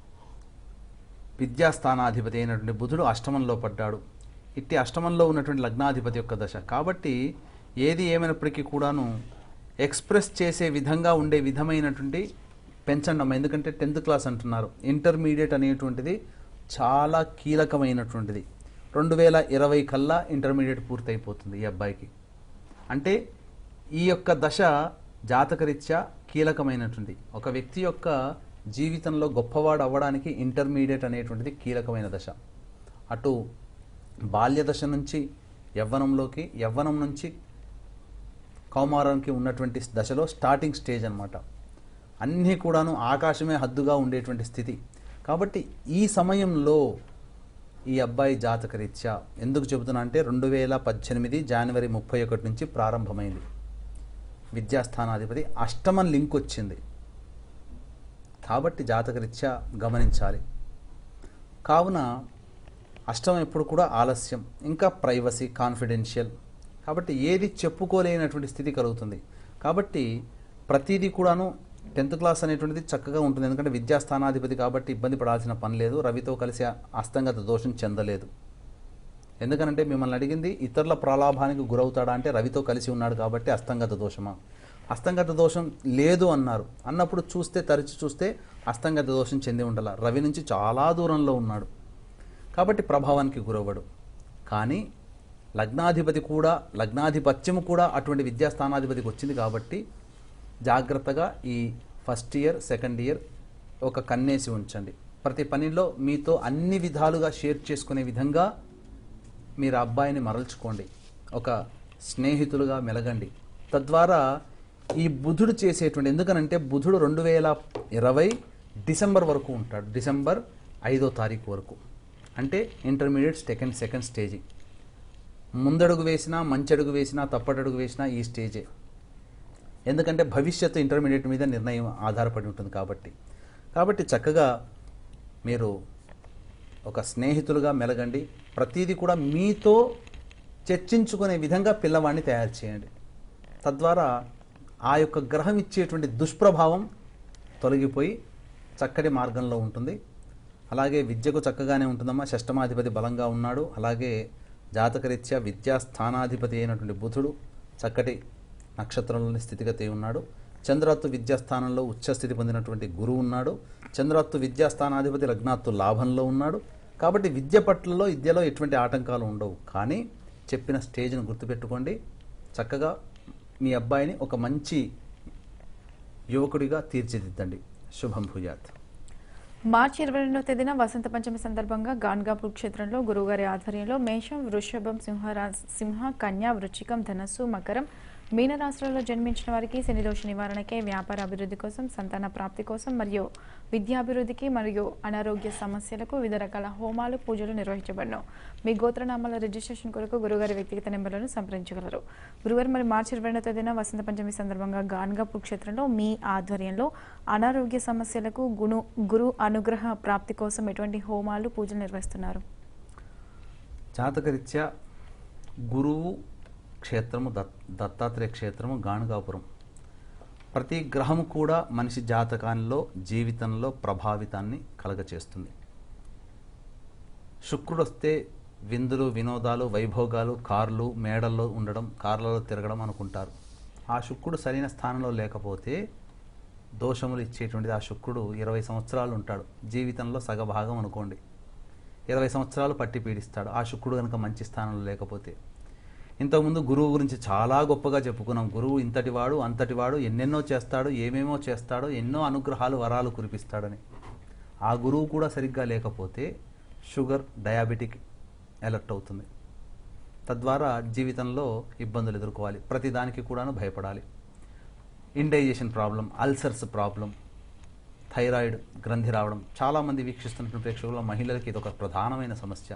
విద్యాస్థానాధిపతి అయినటువంటి బుధుడు అష్టమంలో పడ్డాడు ఇట్టి అష్టమంలో ఉన్నటువంటి లగ్నాధిపతి యొక్క దశ కాబట్టి ఏది ఏమైనప్పటికీ కూడాను ఎక్స్ప్రెస్ చేసే విధంగా ఉండే విధమైనటువంటి పెంచండమ్మ ఎందుకంటే టెన్త్ క్లాస్ అంటున్నారు ఇంటర్మీడియట్ అనేటువంటిది చాలా కీలకమైనటువంటిది రెండు వేల ఇరవై కల్లా ఇంటర్మీడియట్ పూర్తయిపోతుంది ఈ అబ్బాయికి అంటే ఈ యొక్క దశ జాతకరీత్యా కీలకమైనటువంటి ఒక వ్యక్తి యొక్క జీవితంలో గొప్పవాడు అవ్వడానికి ఇంటర్మీడియట్ అనేటువంటిది కీలకమైన దశ అటు బాల్య దశ నుంచి యవ్వనంలోకి యవ్వనం నుంచి కౌమారానికి ఉన్నటువంటి దశలో స్టార్టింగ్ స్టేజ్ అన్నమాట అన్నీ కూడాను ఆకాశమే హద్దుగా ఉండేటువంటి స్థితి కాబట్టి ఈ సమయంలో ఈ అబ్బాయి జాతకరీత్యా ఎందుకు చెబుతున్నా అంటే రెండు వేల పద్దెనిమిది జనవరి ముప్పై ఒకటి నుంచి ప్రారంభమైంది విద్యాస్థానాధిపతి అష్టమం లింక్ వచ్చింది కాబట్టి జాతకరీత్యా గమనించాలి కావున అష్టమం ఎప్పుడు కూడా ఆలస్యం ఇంకా ప్రైవసీ కాన్ఫిడెన్షియల్ కాబట్టి ఏది చెప్పుకోలేనటువంటి స్థితి కలుగుతుంది కాబట్టి ప్రతిదీ కూడాను టెన్త్ క్లాస్ అనేటువంటిది చక్కగా ఉంటుంది ఎందుకంటే విద్యాస్థానాధిపతి కాబట్టి ఇబ్బంది పడాల్సిన పని లేదు రవితో కలిసి అస్తంగత దోషం చెందలేదు ఎందుకనంటే మిమ్మల్ని అడిగింది ఇతరుల ప్రలాభానికి గురవుతాడా అంటే రవితో కలిసి ఉన్నాడు కాబట్టి అస్తంగత దోషమా అస్తంగత దోషం లేదు అన్నారు అన్నప్పుడు చూస్తే తరచి చూస్తే అస్తంగత దోషం చెంది ఉండాల రవి నుంచి చాలా దూరంలో ఉన్నాడు కాబట్టి ప్రభావానికి గురవ్వడు కానీ లగ్నాధిపతి కూడా లగ్నాధిపత్యము కూడా అటువంటి విద్యాస్థానాధిపతికి వచ్చింది కాబట్టి జాగ్రత్తగా ఈ ఫస్ట్ ఇయర్ సెకండ్ ఇయర్ ఒక కన్నేసి ఉంచండి ప్రతి పనిలో మీతో అన్ని విధాలుగా షేర్ చేసుకునే విధంగా మీరు ఆ అబ్బాయిని మరల్చుకోండి ఒక స్నేహితులుగా మెలగండి తద్వారా ఈ బుధుడు చేసేటువంటి ఎందుకనంటే బుధుడు రెండు వేల ఇరవై డిసెంబర్ వరకు ఉంటాడు డిసెంబర్ ఐదో తారీఖు వరకు అంటే ఇంటర్మీడియట్ సెకండ్ సెకండ్ స్టేజీ ముందడుగు వేసినా మంచడుగు వేసినా తప్పటడుగు వేసినా ఈ స్టేజే ఎందుకంటే భవిష్యత్తు ఇంటర్మీడియట్ మీద నిర్ణయం ఆధారపడి ఉంటుంది కాబట్టి కాబట్టి చక్కగా మీరు ఒక స్నేహితులుగా మెలగండి ప్రతిదీ కూడా మీతో చర్చించుకునే విధంగా పిల్లవాడిని తయారు చేయండి తద్వారా ఆ యొక్క గ్రహం ఇచ్చేటువంటి దుష్ప్రభావం తొలగిపోయి చక్కటి మార్గంలో ఉంటుంది అలాగే విద్యకు చక్కగానే ఉంటుందమ్మా షష్టమాధిపతి బలంగా ఉన్నాడు అలాగే జాతకరీత్యా విద్యాస్థానాధిపతి అయినటువంటి బుధుడు చక్కటి నక్షత్రంలోని స్థితిగతి ఉన్నాడు చంద్రత్తు విద్యాస్థానంలో ఉచ్చస్థితి పొందినటువంటి గురువు ఉన్నాడు చంద్రత్తు విద్యాస్థానాధిపతి లగ్నాత్తు లాభంలో ఉన్నాడు కాబట్టి విద్య పట్లలో విద్యలో ఎటువంటి ఆటంకాలు ఉండవు కానీ చెప్పిన స్టేజ్ను గుర్తుపెట్టుకోండి చక్కగా మీ అబ్బాయిని ఒక మంచి యువకుడిగా తీర్చిదిద్దండి శుభం భూయాత్ మార్చి ఇరవై రెండవ తేదీన వసంత పంచమి సందర్భంగా గాన్గాపూర్ క్షేత్రంలో గురువుగారి ఆధ్వర్యంలో మేషం వృషభం సింహరా సింహ కన్యా వృచ్చికం ధనస్సు మకరం మీనరాశులలో జన్మించిన వారికి శనిదోష నివారణకే వ్యాపార అభివృద్ధి కోసం సంతాన ప్రాప్తి కోసం మరియు విద్యాభివృద్ధికి మరియు అనారోగ్య సమస్యలకు వివిధ రకాల హోమాలు పూజలు నిర్వహించబడను మీ గోత్రనామాల రిజిస్ట్రేషన్ కొరకు గురుగారి వ్యక్తిగత నెంబర్లను సంప్రదించగలరు గురువారం మరి మార్చి ఇరవై రెండవ తేదీన వసంత పంచమి సందర్భంగా గాన్గాపూర్ క్షేత్రంలో మీ ఆధ్వర్యంలో అనారోగ్య సమస్యలకు గును గురు అనుగ్రహ ప్రాప్తి కోసం ఎటువంటి హోమాలు పూజలు నిర్వహిస్తున్నారు జాతకరీత్యా గురువు క్షేత్రము దత్ దత్తాత్రేయ క్షేత్రము గాణగాపురం ప్రతి గ్రహము కూడా మనిషి జాతకాల్లో జీవితంలో ప్రభావితాన్ని కలగచేస్తుంది శుక్రుడు వస్తే విందులు వినోదాలు వైభోగాలు కార్లు మేడల్లో ఉండడం కార్లలో తిరగడం అనుకుంటారు ఆ శుక్రుడు సరైన స్థానంలో లేకపోతే దోషములు ఇచ్చేటువంటిది ఆ శుక్రుడు ఇరవై సంవత్సరాలు ఉంటాడు జీవితంలో సగభాగం అనుకోండి ఇరవై సంవత్సరాలు పట్టి పీడిస్తాడు ఆ శుక్రుడు కనుక మంచి స్థానంలో లేకపోతే ఇంతకుముందు గురువు గురించి చాలా గొప్పగా చెప్పుకున్నాం గురువు ఇంతటివాడు అంతటివాడు ఎన్నెన్నో చేస్తాడు ఏమేమో చేస్తాడో ఎన్నో అనుగ్రహాలు వరాలు కురిపిస్తాడని ఆ గురువు కూడా సరిగ్గా లేకపోతే షుగర్ డయాబెటిక్ ఎలర్ట్ అవుతుంది తద్వారా జీవితంలో ఇబ్బందులు ఎదుర్కోవాలి ప్రతి దానికి కూడాను భయపడాలి indigestion problem ulcers problem thyroid గ్రంథి రావడం చాలామంది వీక్షిస్తున్నటువంటి ప్రేక్షకుల మహిళలకి ఇది ఒక ప్రధానమైన సమస్య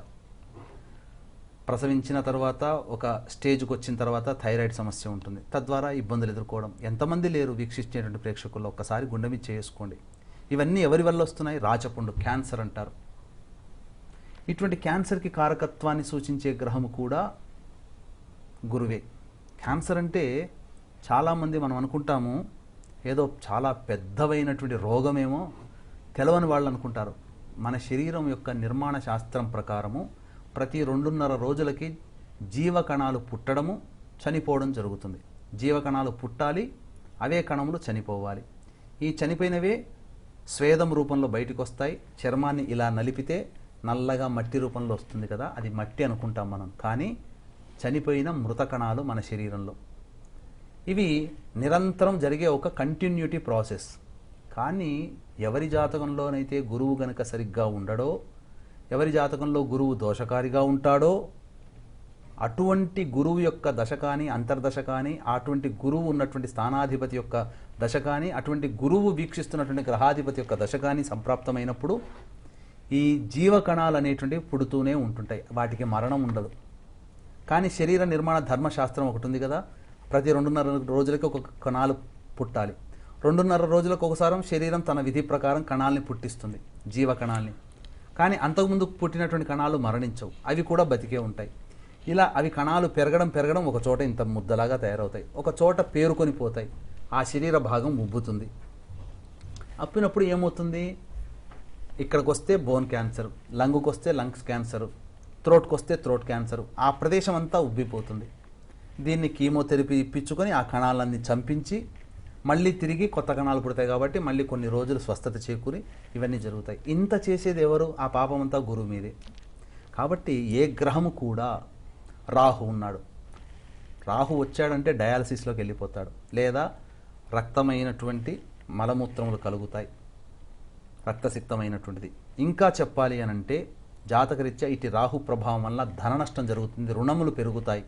ప్రసవించిన తర్వాత ఒక స్టేజ్కి వచ్చిన తర్వాత థైరాయిడ్ సమస్య ఉంటుంది తద్వారా ఇబ్బందులు ఎదుర్కోవడం ఎంతమంది లేరు వీక్షించేటువంటి ప్రేక్షకుల్లో ఒక్కసారి గుండె మీద చేసుకోండి ఇవన్నీ ఎవరి వల్ల వస్తున్నాయి రాచపుండు క్యాన్సర్ అంటారు ఇటువంటి క్యాన్సర్కి కారకత్వాన్ని సూచించే గ్రహము కూడా గురువే క్యాన్సర్ అంటే చాలామంది మనం అనుకుంటాము ఏదో చాలా పెద్దవైనటువంటి రోగమేమో తెలవని వాళ్ళు అనుకుంటారు మన శరీరం యొక్క నిర్మాణ శాస్త్రం ప్రకారము ప్రతి రెండున్నర రోజులకి జీవకణాలు పుట్టడము చనిపోవడం జరుగుతుంది జీవకణాలు పుట్టాలి అవే కణములు చనిపోవాలి ఈ చనిపోయినవే స్వేదం రూపంలో బయటకు వస్తాయి చర్మాన్ని ఇలా నలిపితే నల్లగా మట్టి రూపంలో వస్తుంది కదా అది మట్టి అనుకుంటాం మనం కానీ చనిపోయిన మృత కణాలు మన శరీరంలో ఇవి నిరంతరం జరిగే ఒక కంటిన్యూటీ ప్రాసెస్ కానీ ఎవరి జాతకంలోనైతే గురువు గనక సరిగ్గా ఉండడో ఎవరి జాతకంలో గురువు దోషకారిగా ఉంటాడో అటువంటి గురువు యొక్క దశ కానీ అంతర్దశ కానీ అటువంటి గురువు ఉన్నటువంటి స్థానాధిపతి యొక్క దశ కానీ అటువంటి గురువు వీక్షిస్తున్నటువంటి గ్రహాధిపతి యొక్క దశ కానీ సంప్రాప్తమైనప్పుడు ఈ జీవకణాలు అనేటువంటివి పుడుతూనే ఉంటుంటాయి వాటికి మరణం ఉండదు కానీ శరీర నిర్మాణ ధర్మశాస్త్రం ఒకటి ఉంది కదా ప్రతి రెండున్నర రోజులకి ఒక కణాలు పుట్టాలి రెండున్నర రోజులకు ఒకసారి శరీరం తన విధి ప్రకారం కణాలని పుట్టిస్తుంది జీవ కణాలని కానీ అంతకుముందు పుట్టినటువంటి కణాలు మరణించవు అవి కూడా బతికే ఉంటాయి ఇలా అవి కణాలు పెరగడం పెరగడం ఒక చోట ఇంత ముద్దలాగా తయారవుతాయి ఒక చోట పేరుకొని పోతాయి ఆ శరీర భాగం ఉబ్బుతుంది అప్పినప్పుడు ఏమవుతుంది ఇక్కడికి వస్తే బోన్ క్యాన్సర్ లంగుకి వస్తే లంగ్స్ క్యాన్సర్ థ్రోట్కి వస్తే థ్రోట్ క్యాన్సర్ ఆ ప్రదేశం అంతా ఉబ్బిపోతుంది దీన్ని కీమోథెరపీ ఇప్పించుకొని ఆ కణాలన్నీ చంపించి మళ్ళీ తిరిగి కొత్త కణాలు పుడతాయి కాబట్టి మళ్ళీ కొన్ని రోజులు స్వస్థత చేకూరి ఇవన్నీ జరుగుతాయి ఇంత చేసేది ఎవరు ఆ పాపం అంతా గురువు మీదే కాబట్టి ఏ గ్రహము కూడా రాహు ఉన్నాడు రాహు వచ్చాడంటే డయాలసిస్లోకి వెళ్ళిపోతాడు లేదా రక్తమైనటువంటి మలమూత్రములు కలుగుతాయి రక్తసిక్తమైనటువంటిది ఇంకా చెప్పాలి అని అంటే జాతకరీత్యా ఇటు రాహు ప్రభావం వల్ల ధన నష్టం జరుగుతుంది రుణములు పెరుగుతాయి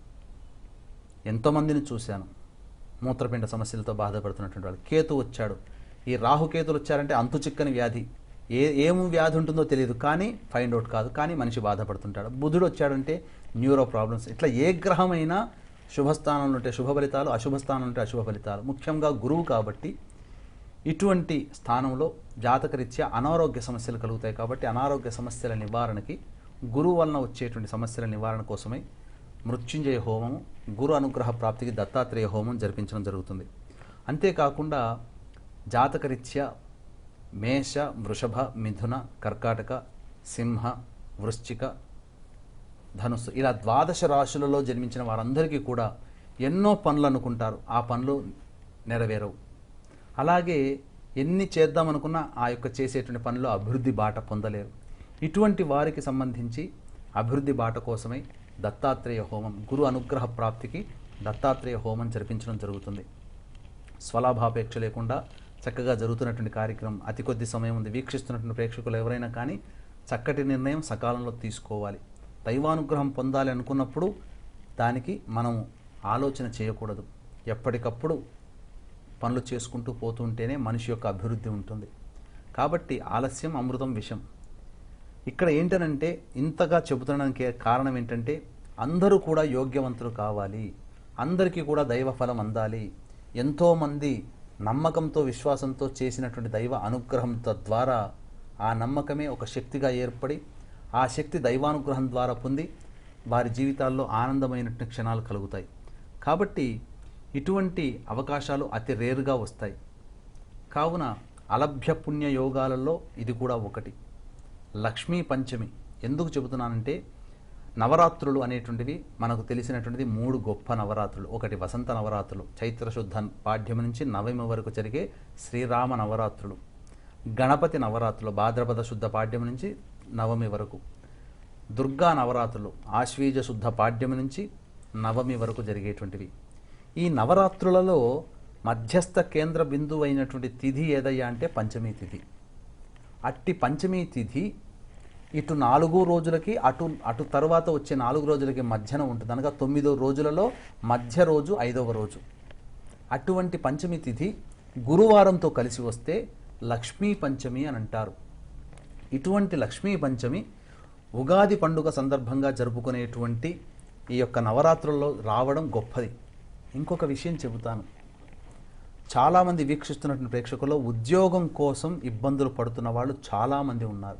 ఎంతోమందిని చూశాను మూత్రపిండ సమస్యలతో బాధపడుతున్నటువంటి వాళ్ళు కేతు వచ్చాడు ఈ రాహుకేతులు వచ్చారంటే అంతు చిక్కని వ్యాధి ఏ ఏం వ్యాధి ఉంటుందో తెలియదు కానీ ఫైండ్ అవుట్ కాదు కానీ మనిషి బాధపడుతుంటాడు బుధుడు వచ్చాడంటే న్యూరో ప్రాబ్లమ్స్ ఇట్లా ఏ గ్రహమైనా శుభస్థానంలో ఉంటే శుభ ఫలితాలు అశుభ స్థానంలో ఉంటే అశుభ ఫలితాలు ముఖ్యంగా గురువు కాబట్టి ఇటువంటి స్థానంలో జాతకరీత్యా అనారోగ్య సమస్యలు కలుగుతాయి కాబట్టి అనారోగ్య సమస్యల నివారణకి గురువు వలన వచ్చేటువంటి సమస్యల నివారణ కోసమై మృత్యుంజయ హోమము గురు అనుగ్రహ ప్రాప్తికి దత్తాత్రేయ హోమం జరిపించడం జరుగుతుంది అంతేకాకుండా జాతకరీత్యా మేష వృషభ మిథున కర్కాటక సింహ వృశ్చిక ధనుస్సు ఇలా ద్వాదశ రాశులలో జన్మించిన వారందరికీ కూడా ఎన్నో పనులు అనుకుంటారు ఆ పనులు నెరవేరవు అలాగే ఎన్ని చేద్దామనుకున్నా ఆ యొక్క చేసేటువంటి పనులు అభివృద్ధి బాట పొందలేరు ఇటువంటి వారికి సంబంధించి అభివృద్ధి బాట కోసమై దత్తాత్రేయ హోమం గురు అనుగ్రహ ప్రాప్తికి దత్తాత్రేయ హోమం జరిపించడం జరుగుతుంది స్వలాభాపేక్ష లేకుండా చక్కగా జరుగుతున్నటువంటి కార్యక్రమం అతి కొద్ది సమయం ఉంది వీక్షిస్తున్నటువంటి ప్రేక్షకులు ఎవరైనా కానీ చక్కటి నిర్ణయం సకాలంలో తీసుకోవాలి దైవానుగ్రహం పొందాలి అనుకున్నప్పుడు దానికి మనం ఆలోచన చేయకూడదు ఎప్పటికప్పుడు పనులు చేసుకుంటూ పోతుంటేనే మనిషి యొక్క అభివృద్ధి ఉంటుంది కాబట్టి ఆలస్యం అమృతం విషం ఇక్కడ ఏంటనంటే ఇంతగా చెబుతున్నానికి కారణం ఏంటంటే అందరూ కూడా యోగ్యవంతులు కావాలి అందరికీ కూడా దైవ ఫలం అందాలి ఎంతోమంది నమ్మకంతో విశ్వాసంతో చేసినటువంటి దైవ అనుగ్రహం ద్వారా ఆ నమ్మకమే ఒక శక్తిగా ఏర్పడి ఆ శక్తి దైవానుగ్రహం ద్వారా పొంది వారి జీవితాల్లో ఆనందమైనటువంటి క్షణాలు కలుగుతాయి కాబట్టి ఇటువంటి అవకాశాలు అతి రేరుగా వస్తాయి కావున అలభ్య పుణ్య యోగాలలో ఇది కూడా ఒకటి లక్ష్మీ పంచమి ఎందుకు చెబుతున్నానంటే నవరాత్రులు అనేటువంటివి మనకు తెలిసినటువంటిది మూడు గొప్ప నవరాత్రులు ఒకటి వసంత నవరాత్రులు చైత్రశుద్ధ పాఠ్యం నుంచి నవమి వరకు జరిగే శ్రీరామ నవరాత్రులు గణపతి నవరాత్రులు భాద్రపద శుద్ధ పాడ్యం నుంచి నవమి వరకు దుర్గా నవరాత్రులు ఆశ్వీజ శుద్ధ పాడ్యం నుంచి నవమి వరకు జరిగేటువంటివి ఈ నవరాత్రులలో మధ్యస్థ కేంద్ర బిందువు అయినటువంటి తిథి ఏదయ్యా అంటే పంచమీ తిథి అట్టి పంచమీ తిథి ఇటు నాలుగు రోజులకి అటు అటు తర్వాత వచ్చే నాలుగు రోజులకి మధ్యన ఉంటుంది అనగా తొమ్మిదో రోజులలో మధ్య రోజు ఐదవ రోజు అటువంటి పంచమి తిథి గురువారంతో కలిసి వస్తే లక్ష్మీ పంచమి అని అంటారు ఇటువంటి లక్ష్మీ పంచమి ఉగాది పండుగ సందర్భంగా జరుపుకునేటువంటి ఈ యొక్క నవరాత్రుల్లో రావడం గొప్పది ఇంకొక విషయం చెబుతాను చాలామంది వీక్షిస్తున్నటువంటి ప్రేక్షకుల్లో ఉద్యోగం కోసం ఇబ్బందులు పడుతున్న వాళ్ళు చాలామంది ఉన్నారు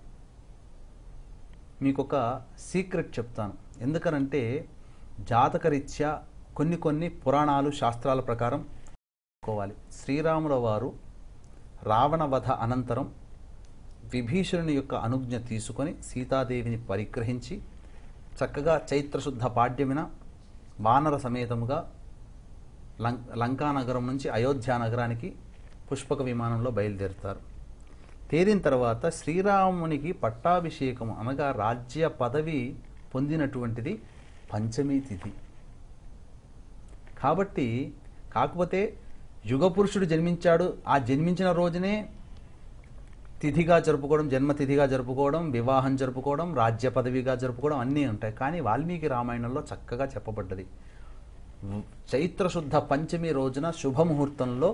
మీకు ఒక సీక్రెట్ చెప్తాను ఎందుకనంటే జాతకరీత్యా కొన్ని కొన్ని పురాణాలు శాస్త్రాల ప్రకారం తెలుసుకోవాలి శ్రీరాముల వారు రావణ వధ అనంతరం విభీషణుని యొక్క అనుజ్ఞ తీసుకొని సీతాదేవిని పరిగ్రహించి చక్కగా చైత్రశుద్ధ పాడ్యమిన వానర సమేతముగా లం లంకా నగరం నుంచి అయోధ్య నగరానికి పుష్పక విమానంలో బయలుదేరుతారు తేలిన తర్వాత శ్రీరామునికి పట్టాభిషేకం అనగా రాజ్య పదవి పొందినటువంటిది పంచమీ తిథి కాబట్టి కాకపోతే యుగపురుషుడు జన్మించాడు ఆ జన్మించిన రోజునే తిథిగా జరుపుకోవడం జన్మతిథిగా జరుపుకోవడం వివాహం జరుపుకోవడం రాజ్య పదవిగా జరుపుకోవడం అన్నీ ఉంటాయి కానీ వాల్మీకి రామాయణంలో చక్కగా చెప్పబడ్డది చైత్రశుద్ధ పంచమి రోజున శుభముహూర్తంలో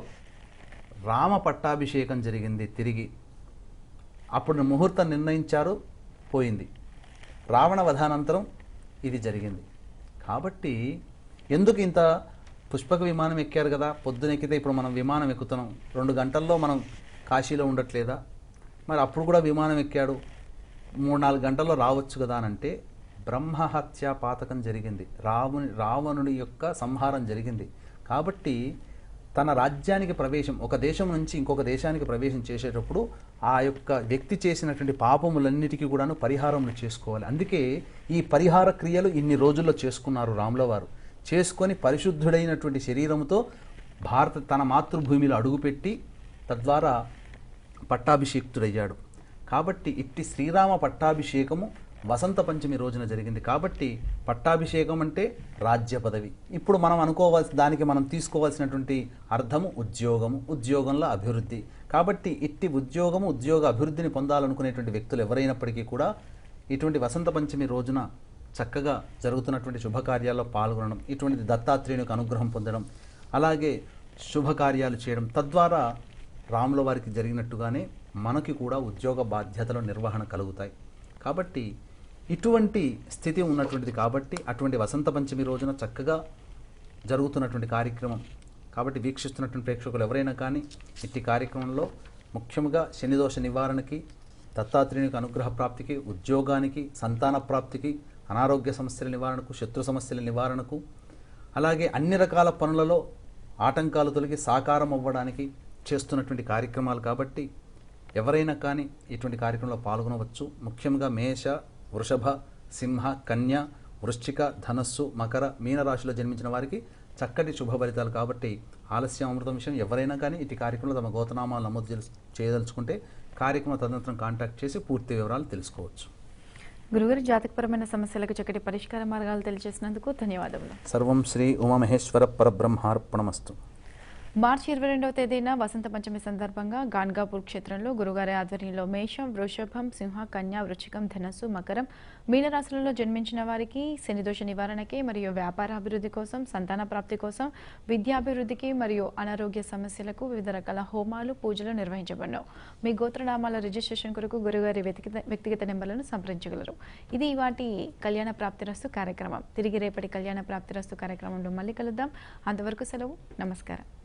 రామ పట్టాభిషేకం జరిగింది తిరిగి అప్పుడు ముహూర్తం నిర్ణయించారు పోయింది రావణ వధానంతరం ఇది జరిగింది కాబట్టి ఎందుకు ఇంత పుష్పక విమానం ఎక్కారు కదా పొద్దున ఎక్కితే ఇప్పుడు మనం విమానం ఎక్కుతున్నాం రెండు గంటల్లో మనం కాశీలో ఉండట్లేదా మరి అప్పుడు కూడా విమానం ఎక్కాడు మూడు నాలుగు గంటల్లో రావచ్చు కదా అని అంటే బ్రహ్మహత్య పాతకం జరిగింది రావణి రావణుడి యొక్క సంహారం జరిగింది కాబట్టి తన రాజ్యానికి ప్రవేశం ఒక దేశం నుంచి ఇంకొక దేశానికి ప్రవేశం చేసేటప్పుడు ఆ యొక్క వ్యక్తి చేసినటువంటి పాపములన్నిటికీ కూడాను పరిహారములు చేసుకోవాలి అందుకే ఈ పరిహార క్రియలు ఇన్ని రోజుల్లో చేసుకున్నారు రాముల వారు చేసుకొని పరిశుద్ధుడైనటువంటి శరీరముతో భారత తన మాతృభూమిలో అడుగుపెట్టి తద్వారా పట్టాభిషేక్తుడయ్యాడు కాబట్టి ఇట్టి శ్రీరామ పట్టాభిషేకము వసంత పంచమి రోజున జరిగింది కాబట్టి పట్టాభిషేకం అంటే రాజ్య పదవి ఇప్పుడు మనం అనుకోవాల్సి దానికి మనం తీసుకోవాల్సినటువంటి అర్థము ఉద్యోగము ఉద్యోగంలో అభివృద్ధి కాబట్టి ఇట్టి ఉద్యోగము ఉద్యోగ అభివృద్ధిని పొందాలనుకునేటువంటి వ్యక్తులు ఎవరైనప్పటికీ కూడా ఇటువంటి వసంత పంచమి రోజున చక్కగా జరుగుతున్నటువంటి శుభకార్యాల్లో పాల్గొనడం ఇటువంటి దత్తాత్రేయునికి అనుగ్రహం పొందడం అలాగే శుభకార్యాలు చేయడం తద్వారా రాముల వారికి జరిగినట్టుగానే మనకి కూడా ఉద్యోగ బాధ్యతల నిర్వహణ కలుగుతాయి కాబట్టి ఇటువంటి స్థితి ఉన్నటువంటిది కాబట్టి అటువంటి వసంత పంచమి రోజున చక్కగా జరుగుతున్నటువంటి కార్యక్రమం కాబట్టి వీక్షిస్తున్నటువంటి ప్రేక్షకులు ఎవరైనా కానీ ఇట్టి కార్యక్రమంలో ముఖ్యంగా శనిదోష నివారణకి దత్తాత్రేయునికి అనుగ్రహ ప్రాప్తికి ఉద్యోగానికి సంతాన ప్రాప్తికి అనారోగ్య సమస్యల నివారణకు శత్రు సమస్యల నివారణకు అలాగే అన్ని రకాల పనులలో ఆటంకాలు తొలగి సాకారం అవ్వడానికి చేస్తున్నటువంటి కార్యక్రమాలు కాబట్టి ఎవరైనా కానీ ఇటువంటి కార్యక్రమంలో పాల్గొనవచ్చు ముఖ్యంగా మేష వృషభ సింహ కన్య వృశ్చిక ధనస్సు మకర మీనరాశిలో జన్మించిన వారికి చక్కటి శుభ ఫలితాలు కాబట్టి ఆలస్యం అమృతం విషయం ఎవరైనా కానీ ఇటు కార్యక్రమంలో తమ గోతనామాలు నమోదు చేయ- చేయదలుచుకుంటే కార్యక్రమం తదనంతరం కాంటాక్ట్ చేసి పూర్తి వివరాలు తెలుసుకోవచ్చు గురుగారు జాతకపరమైన సమస్యలకు చక్కటి పరిష్కార మార్గాలు తెలియజేసినందుకు ధన్యవాదములు సర్వం శ్రీ ఉమామహేశ్వర పరబ్రహ్మార్పణమస్తు మార్చి ఇరవై రెండవ తేదీన వసంత పంచమి సందర్భంగా గాన్గాపూర్ క్షేత్రంలో గురుగారి ఆధ్వర్యంలో మేషం వృషభం సింహ కన్య వృచ్చికం ధనస్సు మకరం మీనరాశులలో జన్మించిన వారికి శనిదోష నివారణకి మరియు వ్యాపార అభివృద్ధి కోసం సంతాన ప్రాప్తి కోసం విద్యాభివృద్ధికి మరియు అనారోగ్య సమస్యలకు వివిధ రకాల హోమాలు పూజలు నిర్వహించబడను మీ గోత్రనామాల రిజిస్ట్రేషన్ కొరకు గురుగారి వ్యక్తిగత వ్యక్తిగత నెంబర్లను సంప్రదించగలరు ఇది వాటి కళ్యాణ ప్రాప్తిరస్తు కార్యక్రమం తిరిగి రేపటి కళ్యాణ ప్రాప్తిరస్తు కార్యక్రమంలో మళ్ళీ కలుద్దాం అంతవరకు సెలవు నమస్కారం